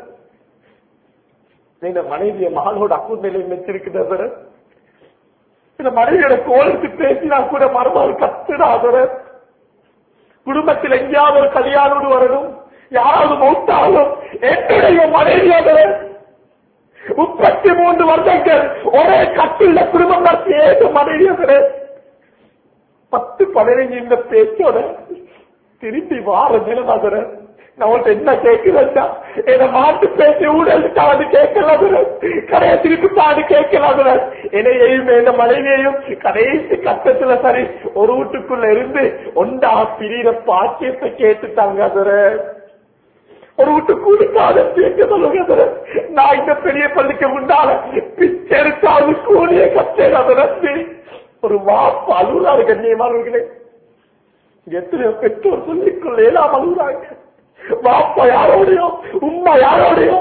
இந்த மனைவிய மகளோட அக்கூர் நிலையம் வச்சிருக்கிறது ஹசரத் இந்த மனைவியோட கோலுக்கு பேசினா கூட மறுநாள் கத்துடாதர குடும்பத்தில் எங்கேயாவது ஒரு கல்யாணம் வரணும் யாராவது மௌத்தாலும் என்னுடைய மனைவியாதர முப்பத்தி மூன்று வருடங்கள் ஒரே கட்டில குடும்பம் நடத்தி ஏழு மனைவியாதர பத்து பதினைஞ்சு இந்த பேச்சோட திரும்பி வார நிலமாதர நான் உன்கிட்ட என்ன கேட்கிறேன்டா என்ன மாட்டு பேசி ஊழலுக்காவது கேட்கலாதுற கடையை திருப்பி பாடு கேட்கலாதுற என்னையையும் என் மனைவியையும் கடைசி கட்டத்துல சரி ஒரு வீட்டுக்குள்ள இருந்து ஒண்டா பிரியிற பாக்கியத்தை கேட்டுட்டாங்க அதுற ஒரு வீட்டு கூலிக்காத கேட்க சொல்லுங்க நான் இந்த பெரிய பள்ளிக்கு முன்னால பிச்செடுத்தாவது கூலிய கட்டேன் ஒரு வாப்பு அழுகுறாரு கண்ணியமானவர்களே எத்தனையோ பெற்றோர் சொல்லிக்கொள்ள எல்லாம் அழுகுறாங்க பாப்பா யாரோடையோ உம்மா யாரோடையோ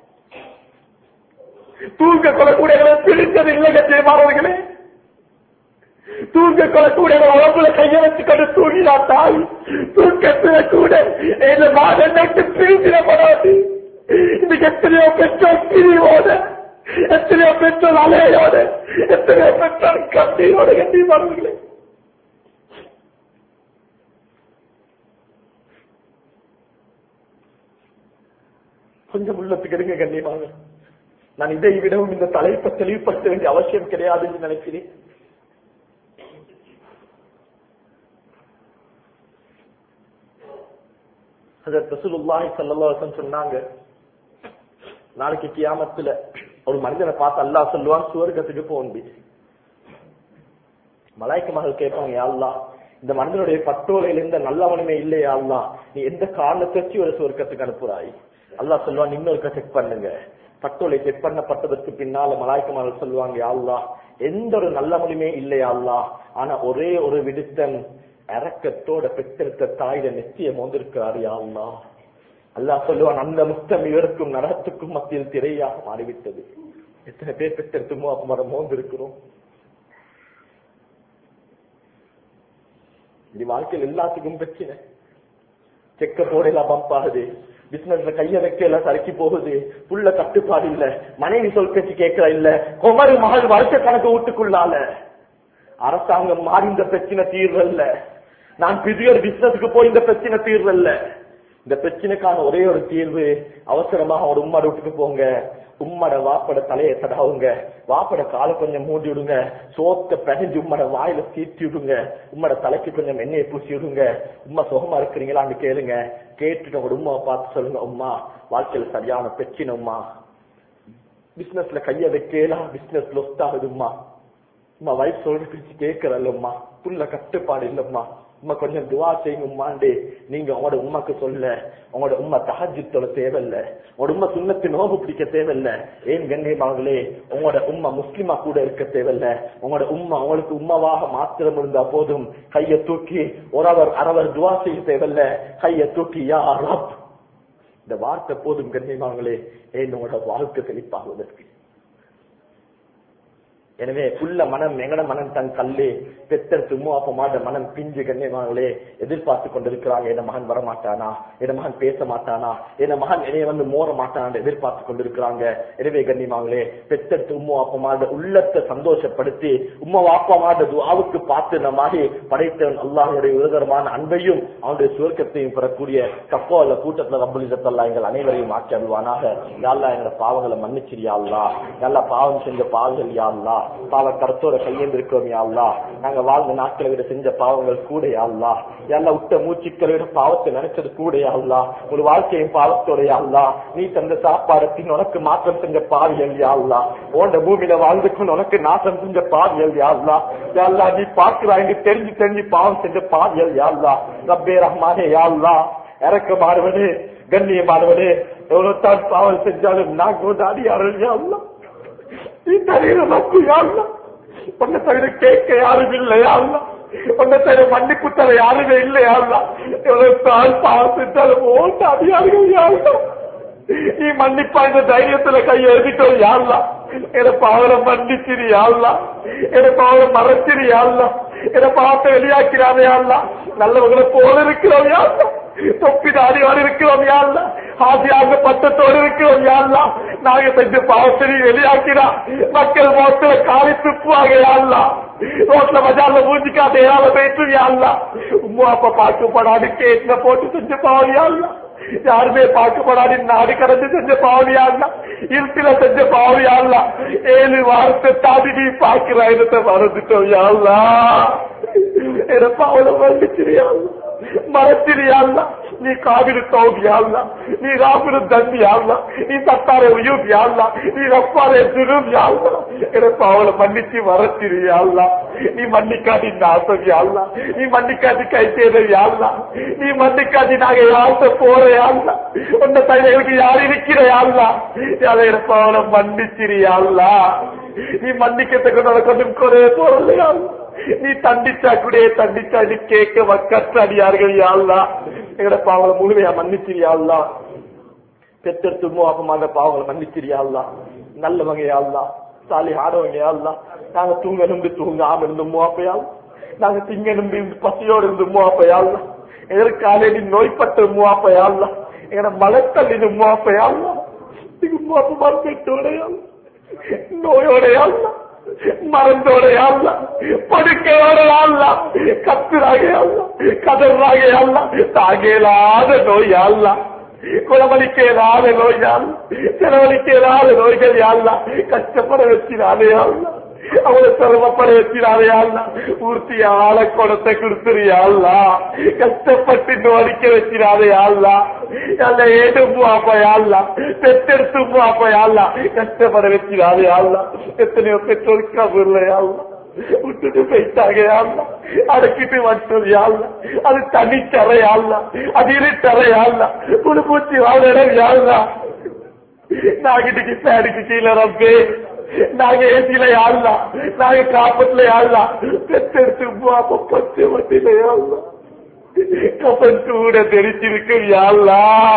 தூங்க கொள்ளக்கூடியவர்களை பிடித்தது இல்லை கட்சியமானவர்களே தூங்க கொள்ளக்கூடியவர் உடம்புல கைய வச்சு கொண்டு தூங்கினா தாய் தூக்கத்துல கூட இந்த மாதம் பிரிஞ்சிடப்படாது இன்னைக்கு எத்தனையோ பெற்றோர் பிரிவோட எத்தனையோ பெற்றோர் அலையோட எத்தனையோ பெற்றோர் கண்ணீரோட கண்டிப்பானவர்களே கொஞ்சம் உள்ளத்துக்கு எடுங்க கண்ணியமாக நான் இதை விடவும் இந்த தலைப்பை தெளிவுபடுத்த வேண்டிய அவசியம் கிடையாது என்று நினைக்கிறேன் ரசூலுல்லாஹி ஸல்லல்லாஹு அலைஹி வஸல்லம் சொன்னாங்க நாளைக்கு கியாமத்துல ஒரு மனிதனை பார்த்து அல்லாஹ் சொல்லுவான் சுவர்க்கத்துக்கு போண்டி மலாய்க்கு மகள் கேட்பாங்க யாழ்லா இந்த மனிதனுடைய பட்டோலையில இருந்த நல்லவனுமே இல்லையா அல்லா நீ எந்த காரணத்தை வச்சு ஒரு சுவர்க்கத்துக்கு அனுப்புறாய் அல்லாஹ் சொல்லுவான் இன்னொருக்க செக் பண்ணுங்க பட்டோலை செக் பண்ணப்பட்டதற்கு பின்னால மலாய்க்கு மகள் சொல்லுவாங்க யாழ்லா எந்த ஒரு நல்லவனுமே இல்லையா அல்லா ஆனா ஒரே ஒரு விடுத்தன் இறக்கத்தோட பெற்றெடுத்த தாயில நிச்சயம் வந்திருக்கிறார் யாழ்லா அல்லாஹ் சொல்லுவான் அந்த முத்தம் இவருக்கும் நரகத்துக்கும் மத்தியில் திரையாக மாறிவிட்டது எத்தனை பேர் பெற்றெடுத்து மோ- மரம் மோந்திருக்கிறோம் இது வாழ்க்கையில் எல்லாத்துக்கும் பிரச்சனை செக்க போடலாம் பம்ப் ஆகுது பிசினஸ்ல கைய வைக்கல சறுக்கி போகுது புள்ள கட்டுப்பாடு இல்ல மனைவி சொல் பேச்சு கேட்கற இல்ல குமரி மகள் வருஷ கணக்கு வீட்டுக்குள்ளால அரசாங்கம் மாறி இந்த பிரச்சனை தீர்வல்ல நான் புதிய ஒரு பிசினஸ்க்கு போய் இந்த பிரச்சனை தீர்வல்ல இந்த பிரச்சனைக்கான ஒரே ஒரு தீர்வு அவசரமாக ஒரு உம்மாட வீட்டுக்கு போங்க உம்மட வாப்பட தலையை தடாவுங்க வாப்பட காலை கொஞ்சம் மூடி விடுங்க சோத்த பிணைஞ்சு உம்மட வாயில சீட்டி விடுங்க உம்மட தலைக்கு கொஞ்சம் எண்ணெயை பூசி விடுங்க உம்மா சுகமா இருக்கிறீங்களான்னு கேளுங்க கேட்டுட்டு உங்க உம்மாவை பார்த்து சொல்லுங்க உம்மா வாழ்க்கையில சரியான பிரச்சனை உம்மா பிசினஸ்ல கைய வைக்கலாம் பிசினஸ் லொஸ்ட் ஆகுதும்மா உம்மா வைஃப் சொல்ற பிரிச்சு கேட்கறல்லம்மா புள்ள கட்டுப்பாடு இல்லம்மா உம்மா கொஞ்சம் துவா செய்யுங்கம்மாண்டே நீங்க உங்களோட உமாக்கு சொல்ல உங்களோட உம்மா தஹஜித்தோட தேவையில்ல உங்களோட உம்மா சுண்ணத்து நோம்பு பிடிக்க தேவையில்ல ஏன் கண்ணியமாகலே உங்களோட உம்மா முஸ்லிமா கூட இருக்க தேவையில்ல உங்களோட உம்மா உங்களுக்கு உம்மாவாக மாத்திரம் இருந்தா போதும் கைய தூக்கி ஒரு அவர் அரவர் துவா செய்ய தேவையில்ல கைய தூக்கி யா ரப் இந்த வார்த்தை போதும் கண்ணியமாகலே ஏன் உங்களோட வாழ்க்கை செழிப்பாகுவதற்கு எனவே உள்ள மனம் எங்கட மனம் தன் கல்லு பெத்தெடுத்து மூவாப்ப மாட்ட மனம் பிஞ்சு கண்ணியமாங்களே எதிர்பார்த்து கொண்டிருக்கிறாங்க என் மகன் வரமாட்டானா என் மகன் பேச மாட்டானா என் மகன் என்னைய வந்து மோற மாட்டானா எதிர்பார்த்து கொண்டிருக்கிறாங்க எனவே கண்ணியமாங்களே பெத்தெடுத்து உம்மா அப்பா மாட உள்ளத்தை சந்தோஷப்படுத்தி உம்மா வாப்பா மாட துவாவுக்கு பார்த்து இந்த மாதிரி படைத்தவன் அல்லாஹுடைய உதகரமான அன்பையும் அவனுடைய சுவர்க்கத்தையும் பெறக்கூடிய கப்போ அல்ல கூட்டத்துல ரப்பலிதத்தல்லா எங்கள் அனைவரையும் ஆக்கி அருள்வானாக யாழ்லா எங்களோட பாவங்களை மன்னிச்சிரியா அல்லா நல்லா பாவம் செஞ்ச பாவங்கள் யாழ்லா பாவ கருத்தோட கையேந்திருக்கோம் யாழ்லா நாங்க வாழ்ந்த நாட்களை விட செஞ்ச பாவங்கள் கூட யாழ்லா எல்லாம் விட்ட மூச்சுக்களை விட பாவத்தை நினைச்சது கூட யாழ்லா ஒரு வாழ்க்கையும் பாவத்தோட யாழ்லா நீ தந்த சாப்பாடத்தின் உனக்கு மாற்றம் செஞ்ச பாவியல் யாழ்லா ஓண்ட பூமியில வாழ்ந்துக்கும் உனக்கு நாசம் செஞ்ச பாவியல் யாழ்லா யாழ்லா நீ பார்க்கிறாங்க தெரிஞ்சு தெரிஞ்சு பாவம் செஞ்ச பாவியல் யாழ்லா ரப்பே ரஹ்மானே யாழ்லா இறக்கமானவனே கண்ணியமானவனே எவ்வளவு தான் பாவம் செஞ்சாலும் நாங்க வந்து அடியார்கள் யாழ்லா நீ தவிர நப்பு யாழ்லா உன்னை தவிர கேட்க யாரும் இல்லை யாழ்லா உன்னை தவிர மன்னிப்பு தர யாருமே இல்லை யாழ்லா எவ்வளவு தான் பாவம் செஞ்சாலும் ஓட்ட அடியார்கள் யாழ்லா நீ மன்னிப்பா இந்த தைரியத்துல கையை எழுதிட்டோம் யாழ்லா என பாவலை மன்னிச்சிரு யாழ்லா என பாவலை மறைச்சிரு யாழ்லா என பாவத்தை வெளியாக்கிறானே யாழ்லா நல்லவங்களை போல இருக்கிறோம் யாழ்லா தொப்பி தாடியோடு இருக்கிறோம் யாழ்லா ஆசியாக பட்டத்தோடு இருக்கிறோம் யாழ்லா நாங்க செஞ்ச பாவத்தை வெளியாக்கிறா மக்கள் மோசல காலி துப்புவாங்க யாழ்லா ரோட்ல பஜார்ல மூஞ்சிக்காத ஏழால போயிட்டு யாழ்லா உம்மா அப்பா பாக்கப்படாது கேட்ல போட்டு செஞ்ச பாவம் யாழ்லா யாருமே பார்க்கப்படாது நாடு கடந்து செஞ்ச பாவனியாங்களா இருட்டில செஞ்ச பாவனியாங்களா ஏழு வாரத்தை தாண்டி நீ பார்க்கிற இடத்தை மறந்துட்டோம் யாழ்லா என பாவனை வந்துச்சிரியாங்களா மறச்சிரியாங்களா நீ காவிரி தோகியாங்களா நீ ராபிரு தம்பி யாழ்லா நீ தத்தார உயூப் யாழ்லா நீ ரப்பாரே திரும் யாழ்லா என பாவனை மன்னிச்சு மறச்சிரியாங்களா நீ மன்னிக்காதி நாசம் யாழ்லா நீ மன்னிக்காதி கை செய்த யாழ்லா நீ மன்னிக்காதி நாங்க யாழ்த்த போற யாழ்லா உன்ன தலைவருக்கு யார் இருக்கிற யாழ்லா யாரை பாவனை மன்னிச்சிரு யாழ்லா நீ மன்னிக்கிறதுக்கு நடக்கணும் குறைய போறல நீ தண்டிச்சா கூட தண்டிச்சா நீ கேட்க மக்கற்ற அடியார்கள் யாழ்லா எங்கட பாவங்களை முழுமையா மன்னிச்சிரு யாழ்லா பெத்தெடுத்து மோகமான பாவங்களை மன்னிச்சிரு யாழ்லா நல்லவங்க யாழ்லா சாலி ஆடவங்க யாழ்லா நாங்க தூங்க நம்பி தூங்காம இருந்து மூவாப்பையால் நாங்க திங்க நம்பி பசியோடு இருந்து மூவாப்பையால் எதற்காக நீ நோய்பட்ட மூவாப்பையால் எங்கட மலைத்தள்ளி மூவாப்பையால் நீங்க மூவாப்ப மறுபெற்றோடையால் நோயோடையால் மறந்தோடையால் படுக்கையோடையால் கத்துறாகையால் கதறாகையால் தாகேலாத நோயால் குணமளிக்கலாத நோயால் செலவழிக்கலாத நோய்கள் யாழ்லா கஷ்டப்பட வச்சினாலே யாழ்லா அவளை சிரமப்பட வச்சினாரையாள்லா ஊர்த்தி ஆள குடத்தை கொடுத்துறியாள்லா கஷ்டப்பட்டு நோடிக்க வச்சினாரையாள்லா அல்ல ஏடும் அப்பையாள்லா பெத்தெடுத்து அப்பையாள்லா கஷ்டப்பட வச்சினாரையாள்லா எத்தனையோ பெற்றோருக்கு கபூர்லையாள்லா விட்டுட்டு போயிட்டாங்க யாழ்லா அடக்கிட்டு மட்டும் யாழ்லா அது தனித்தர யாழ்லா அது இருட்டற யாழ்லா புது பூச்சி வாழ் இடம் யாழ்லா நாகிட்டுக்கு பேருக்கு கீழே ரப்பே நாங்க ஏசியில யாழ்லா நாங்க காப்பத்துல யாழ்லா பெத்தெடுத்து பாப்ப பத்து மட்டில யாழ்லா கப்பன் கூட தெரிச்சிருக்கு யாழ்லா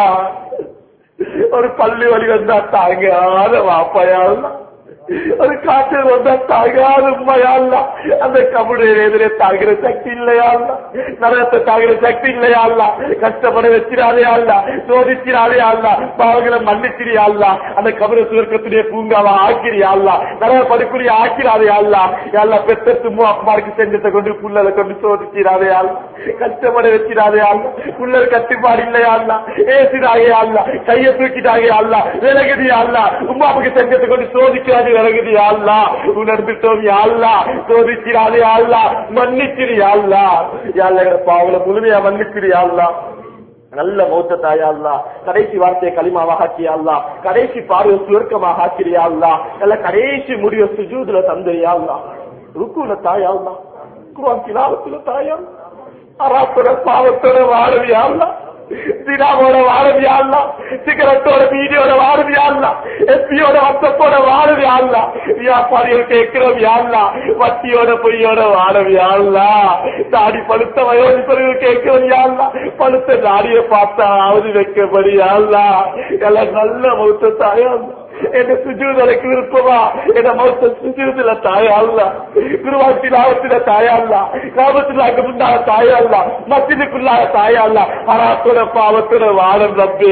ஒரு பள்ளி வழி வந்தா தாங்காத வாப்பையாள்லா ஒரு காய்ச்சல் வந்தா தாங்காத உண்மையாள்லா அந்த கபடி எதிரே தாங்குற சக்தி இல்லையாள்லா நரகத்தை தாங்குற சக்தி இல்லையாள்லா கஷ்டப்பட வச்சிடாதே ஆள்லா சோதிச்சிடாதே ஆள்லா பாவங்களை மன்னிச்சிரியாள்லா அந்த கபட சுவர்க்கத்துடைய பூங்காவை ஆக்கிரியாள்லா நரக படுக்குரிய ஆக்கிராதே ஆள்லா எல்லா பெத்த சும்மா அம்மாருக்கு செஞ்சத்தை கொண்டு புள்ளலை கொண்டு சோதிச்சிடாதே ஆள்லா கஷ்டப்பட வச்சிடாதே ஆள்லா புள்ளல் கட்டுப்பாடு இல்லையா ஆள்லா ஏசிடாகே ஆள்லா கையை தூக்கிட்டாங்க ஆள்லா விலகுதி ஆள்லா உமாவுக்கு செஞ்சத்தை கொண்டு சோதிக்கிறாது விலகுதி ஆள்லா உணர்ந்துட்டோம் யாழ்லா சோதிக்கிறாதே ஆள்லா மன்னிச்சிரு யாழ்லா யாழ்ல பாவல முழுமையா மன்னிச்சிரு யாழ்லா நல்ல மௌத்த தாயாள்லா கடைசி வார்த்தையை களிமாவாக ஆக்கியாள்லா கடைசி பார்வை சுருக்கமாக ஆக்கிறியாள்லா நல்ல கடைசி முடிவை சுஜூதுல தந்தையாள்லா ருக்குல தாயாள்லா குருவான் கிலாவத்துல தாயா அராப்புற பாவத்தோட வாழவியாள்லா தினாவோட வாழவியாள்லா சிகரெட்டோட வீடியோட வாழவியாள்லா எஸ்பியோட வட்டத்தோட வாழவியாள்லா வியாபாரிகள் கேட்கிறோம் யாழ்லா வட்டியோட பொய்யோட வாழவியாள்லா தாடி பழுத்த வயோதிபர்கள் கேட்கிறோம் யாழ்லா பழுத்த தாடியை பார்த்தா ஆவது வைக்கப்படி யாழ்லா எல்லாம் நல்ல மௌத்த தாயாள்லா என் சுஜூதலைக்கு விருப்பமா என் மௌத்த சுஜூதுல தாயாள்ல குருவாட்டி லாபத்தில தாயாள்ல லாபத்திலாக்கு முன்னால தாயாள்ல மத்தினுக்குள்ளாக தாயாள்ல அராத்தோட பாவத்தோட வாழம் ரப்பே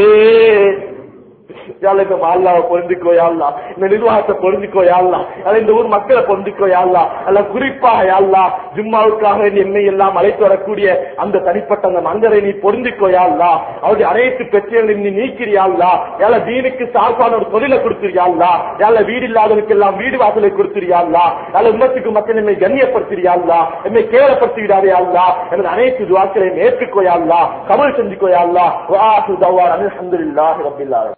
யாழ்ல மால்லாவை பொருந்திக்கோ யாழ்லா இந்த நிர்வாகத்தை பொருந்திக்கோ யாழ்லா அல்ல இந்த ஊர் மக்களை பொருந்திக்கோ யாழ்லா அல்ல குறிப்பாக யாழ்லா ஜும்மாவுக்காக என்னை எல்லாம் அழைத்து வரக்கூடிய அந்த தனிப்பட்ட அந்த மந்தரை நீ பொருந்திக்கோ யாழ்லா அவருடைய அனைத்து பிரச்சனைகளையும் நீ நீக்கிறியாள்லா யாழ வீணுக்கு சார்பான ஒரு தொழிலை கொடுத்துறியாள்லா யாழ வீடு இல்லாதவனுக்கு எல்லாம் வீடு வாசலை கொடுத்துறியாள்லா யாழ உம்மத்துக்கு மக்கள் என்னை கண்ணியப்படுத்துறியாள்லா என்னை கேவலப்படுத்துகிறாரையாள்லா எனது அனைத்து துவாக்களையும் ஏற்றுக்கோயாள்லா கமல் செஞ்சுக்கோயாள்லா வாசு தவார் அலமதுல்லாஹி ரபில்லாஹ்